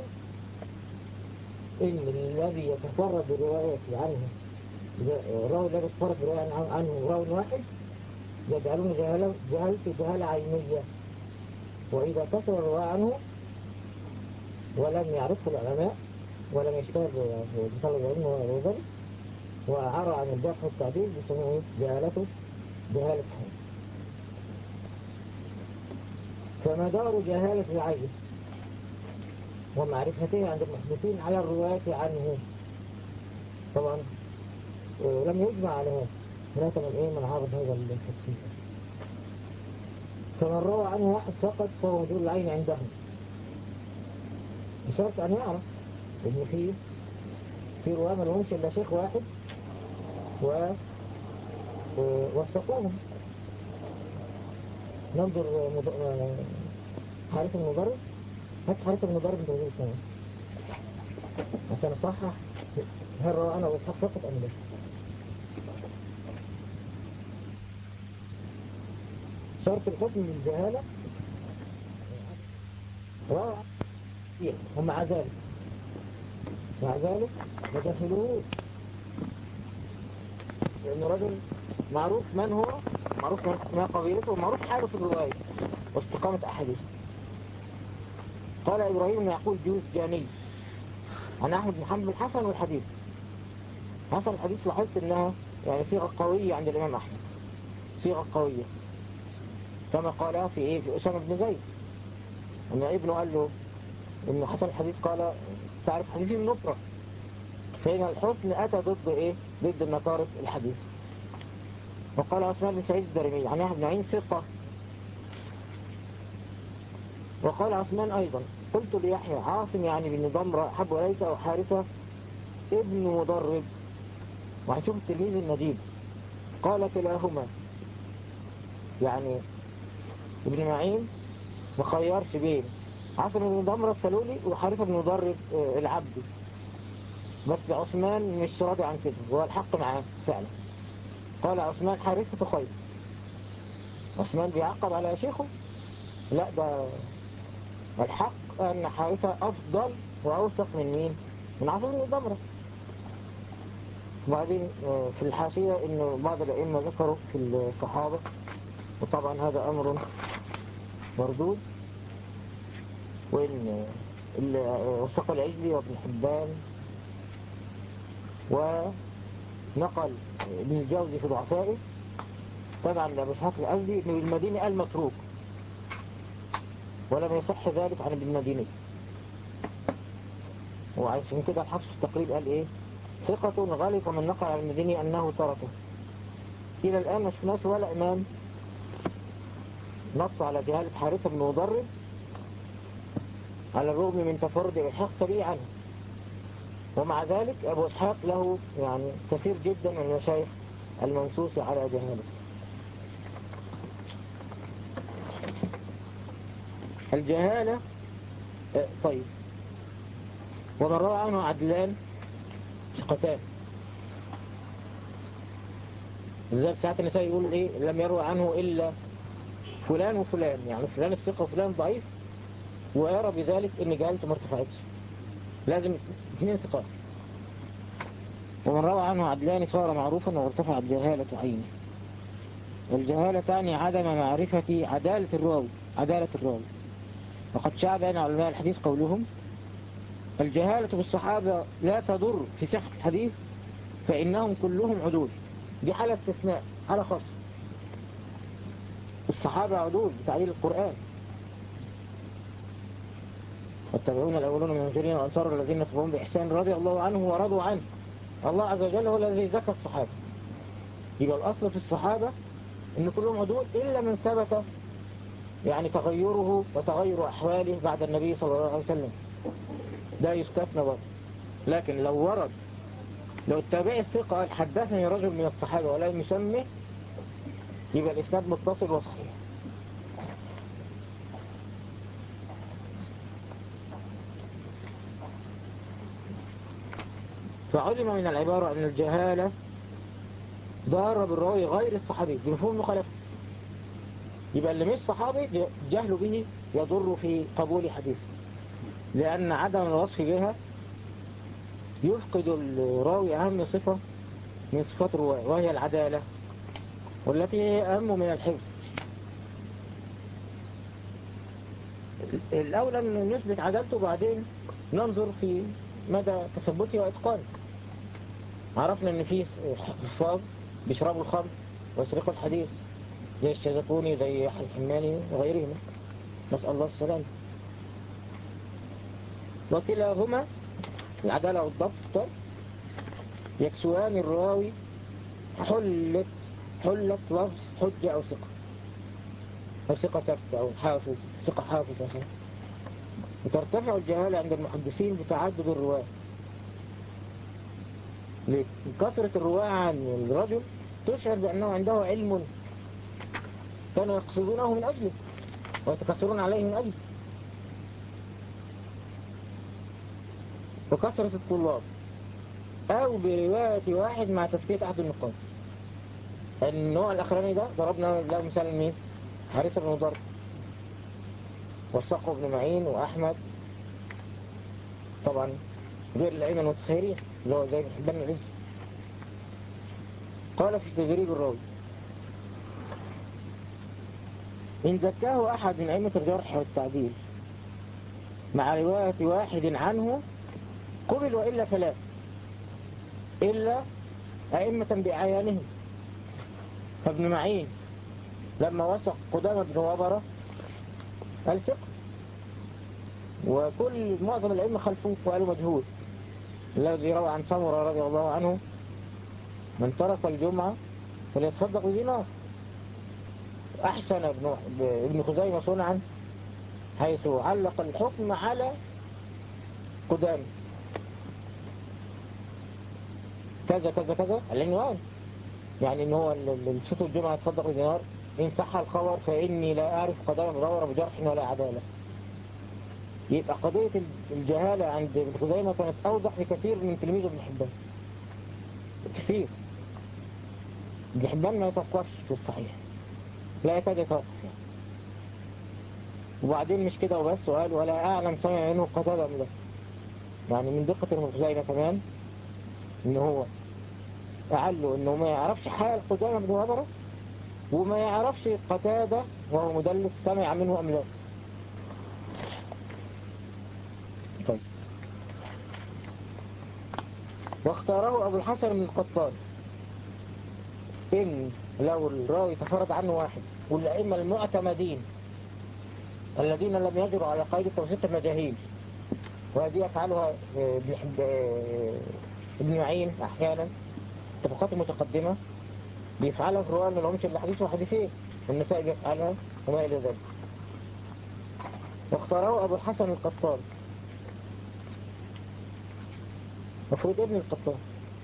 إن الذي يتفرد برواية عنه الراوي الذي يتفرد برواية عنه راوي واحد يجعلون جهالة جهالته جهالة عينية وإذا كثر الرواية عنه ولم يعرفه العلماء ولم يشتغل بطلب العلم وغيره وعرى عن الجرح والتعديل بيسموه جهالته جهالة حال فمدار جهالة العين ومعرفته عند المحدثين على الرواية عنه طبعا آه، لم يجمع على هذا هناك من ايه من عارض هذا التفسير فمن روى عنه واحد فقط فهو مدور العين عندهم بشرط أن يعرف إن فيه في رواه ما لهمش إلا شيخ واحد و وثقوهم ننظر مد... حارس المدرب هات حارس المدرب انت وزير السنة عشان اصحح هل روى انا واسحاق فقط ام لا شرط الحكم بالجهالة روى ومع ذلك مع ذلك ما دخلوه لأنه رجل معروف من هو معروف ما قبيلته ومعروف حاله في الرواية واستقامة أحاديث قال إبراهيم بن يعقوب جوز جاني عن أحمد محمد بن حسن والحديث حسن الحديث لاحظت إنها يعني صيغة قوية عند الإمام أحمد صيغة قوية كما قال في إيه في أسامة بن زيد أن ابنه قال له إن حسن الحديث قال تعرف حديث النصرة فإن الحسن أتى ضد إيه ضد النكارة الحديث وقال عثمان بن سعيد الدرمي عن يحيى بن عين ثقة وقال عثمان أيضا قلت ليحيى عاصم يعني بن ضمرة حب إليك أو حارثة ابن مدرب وهنشوف التلميذ النجيب قال كلاهما يعني ابن معين ما خيرش بين عاصم بن ضمرة السلولي وحارثة بن مدرب آه، العبدي بس عثمان مش راضي عن كده هو الحق معاه فعلا قال عثمان حارثة خير عثمان بيعقب على شيخه لا ده الحق أن حارثة أفضل وأوثق من مين من عاصم بن ضمرة وبعدين آه، في الحاشية انه بعض الأئمة ذكروا في الصحابة وطبعا هذا أمر مردود وإن وثق العجلي وابن حبان ونقل ابن الجوزي في ضعفائه طبعا لأبو إسحاق الأزدي ابن المديني المتروك ولم يصح ذلك عن ابن المديني وعشان كده الحفظ في التقريب قال ايه ثقة غالب من نقل عن المديني أنه تركه إلى الآن مش ناس ولا إمام نص على جهالة حارثة بن مضرب على الرغم من تفرد إلحاق سريع عنه ومع ذلك أبو إسحاق له يعني كثير جدا من المشايخ المنصوص على جهالته الجهالة آه، طيب ومن روى عنه عدلان ثقتان لذلك ساعات النساء يقول ايه لم يروى عنه إلا فلان وفلان يعني فلان الثقة وفلان ضعيف ويرى بذلك ان جهالته ما ارتفعتش لازم اثنين ثقات ومن روى عنه عدلان صار معروفا وارتفعت جهالة عينه الجهالة تعني عدم معرفة عدالة الراوي عدالة الراوي وقد شاع بين علماء الحديث قولهم الجهالة بالصحابة لا تضر في صحة الحديث فإنهم كلهم عدول دي حالة استثناء حالة خاصة الصحابة عدول بتعليل القرآن والتابعون الأولون من المهاجرين والأنصار الذين تبعون بإحسان رضي الله عنه ورضوا عنه الله عز وجل هو الذي ذكى الصحابة يبقى الأصل في الصحابة إن كلهم عدول إلا من ثبت يعني تغيره وتغير أحواله بعد النبي صلى الله عليه وسلم ده يستثنى برضه لكن لو ورد لو التابع الثقة قال حدثني رجل من الصحابة ولا يسمي يبقى الإسناد متصل وصحيح فعلم من العبارة أن الجهالة ضار بالراوي غير الصحابي بمفهوم مخالفة يبقى اللي مش صحابي جهل به يضر في قبول حديثه لأن عدم الوصف بها يفقد الراوي أهم صفة من صفات الرواية وهي العدالة والتي هي أهم من الحفظ الأولى أن نثبت عدالته بعدين ننظر في مدى تثبتي وإتقاني عرفنا ان في حفاظ بيشربوا الخمر ويسرقوا الحديث زي الشيزاكوني زي يحيى الحماني وغيرهم نسأل الله السلام وكلاهما العدالة والضبط يكسوان الراوي حلت حلت لفظ حجة أو ثقة أو ثقة ثابتة أو حافظ ثقة حافظ مثلا وترتفع الجهالة عند المحدثين بتعدد الرواة لكثرة الرواة عن الرجل تشعر بأنه عنده علم كانوا يقصدونه من أجله ويتكسرون عليه من أجله وكثرة الطلاب أو برواية واحد مع تسكية أحد النقاط النوع الأخراني ده ضربنا له مثال مين حارث بن ضرب والصقر بن معين وأحمد طبعا غير الأئمة المتخيرين اللي هو زي بن حبان العز قال في تجريب الراوي إن زكاه أحد من أئمة الجرح والتعديل مع رواية واحد عنه قبل وإلا فلا إلا أئمة بأعيانهم فابن معين لما وثق قدام ابن وبرة قال ثق وكل معظم الأئمة خلفوه وقالوا مجهول الذي روى عن سمرة رضي الله عنه من ترك الجمعة فليتصدق بدينار أحسن ابن ابن خزيمة صنعا حيث علق الحكم على قدام كذا كذا كذا العنوان يعني ان هو الشوط الجمعة يتصدق بدينار إن صح الخبر فإني لا أعرف قدام مدورة بجرح ولا عدالة يبقى قضية الجهالة عند ابن خزيمة كانت أوضح بكثير من تلميذ ابن حبان كثير ابن حبان ما يتوقفش في الصحيح لا يكاد يتوقف يعني. وبعدين مش كده وبس وقال ولا أعلم سمع منه قتادة من ده يعني من دقة ابن خزيمة كمان ان هو أعله انه ما يعرفش حال قدامة بن وبره وما يعرفش قتادة وهو مدلس سمع منه أم لا طيب واختاره أبو الحسن من القطان إن لو الراوي تفرد عنه واحد والأئمة المعتمدين الذين لم يجروا على قيد توثيق المجاهيل وهذه يفعلها ابن معين أحيانا طبقات متقدمة بيفعلها في رواية من الهمش اللي حديث وحديثين والنساء بيفعلها وما إلى ذلك واختاره أبو الحسن القطان مفروض ابن القطان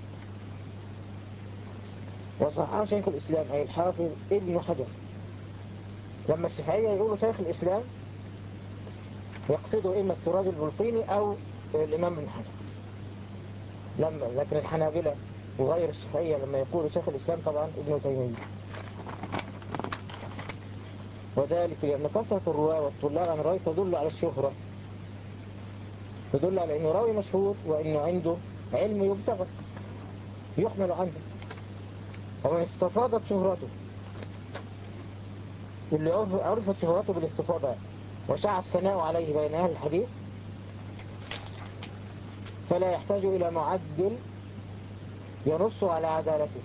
وصححه شيخ الإسلام أي الحافظ ابن حجر لما السفعية يقولوا شيخ الإسلام يقصدوا إما السراج البلقيني أو الإمام بن حجر لما لكن الحنابلة وغير الشافعية لما يقولوا شيخ الإسلام طبعا ابن تيمية وذلك لأن كثرة الرواة والطلاب عن الرأي تدل على الشهرة تدل على أنه راوي مشهور وأنه عنده علم يبتغى يحمل عنه ومن استفادت شهرته اللي عرفت شهرته بالاستفادة وشاع الثناء عليه بين أهل الحديث فلا يحتاج إلى معدل ينص على عدالته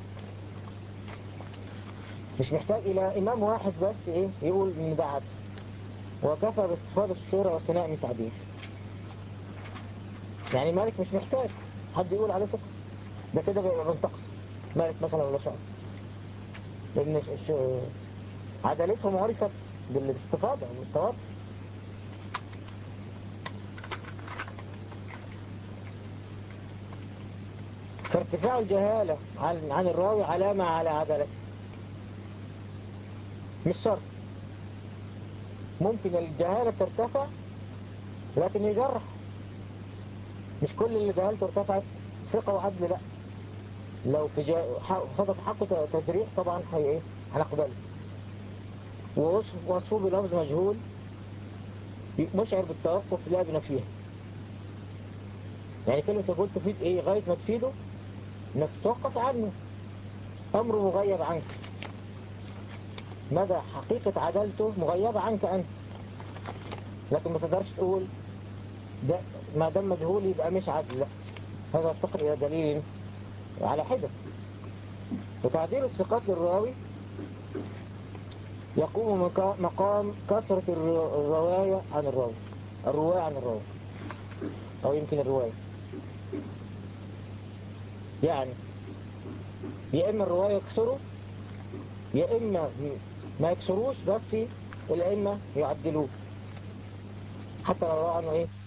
مش محتاج إلى إمام واحد بس إيه يقول إن ده عدل وكفى باستفادة الشهرة والثناء من تعديل يعني مالك مش محتاج حد يقول عليه فقه ده كده بيبقى منطقة مالك مثلا ولا شعر لأن عدالتهم عرفت بالاستفادة والمستوى فارتفاع الجهالة عن, عن الراوي علامة على عدالته مش شرط ممكن الجهالة ترتفع لكن يجرح مش كل اللي جهالته ارتفعت ثقة وعدل لا لو في صدق حقه تجريح طبعا هي ايه هنقبله ووصفه بلفظ مجهول مشعر بالتوقف لا بنفيه يعني كلمة تقول تفيد ايه غاية ما تفيده انك تتوقف عنه امر مغيب عنك مدى حقيقة عدالته مغيبة عنك انت لكن ما تقدرش تقول ده ما دام مجهول يبقى مش عدل لا هذا يفتقر إلى دليل على حدة وتعديل الثقات للراوي يقوم مكا- مقام كثرة الر- الرواية عن الراوي الرواية عن الراوي أو يمكن الرواية يعني يا إما الرواية يكسروا يا إما ما يكسروش بس الأئمة يعدلوه حتى لو رأى عنه إيه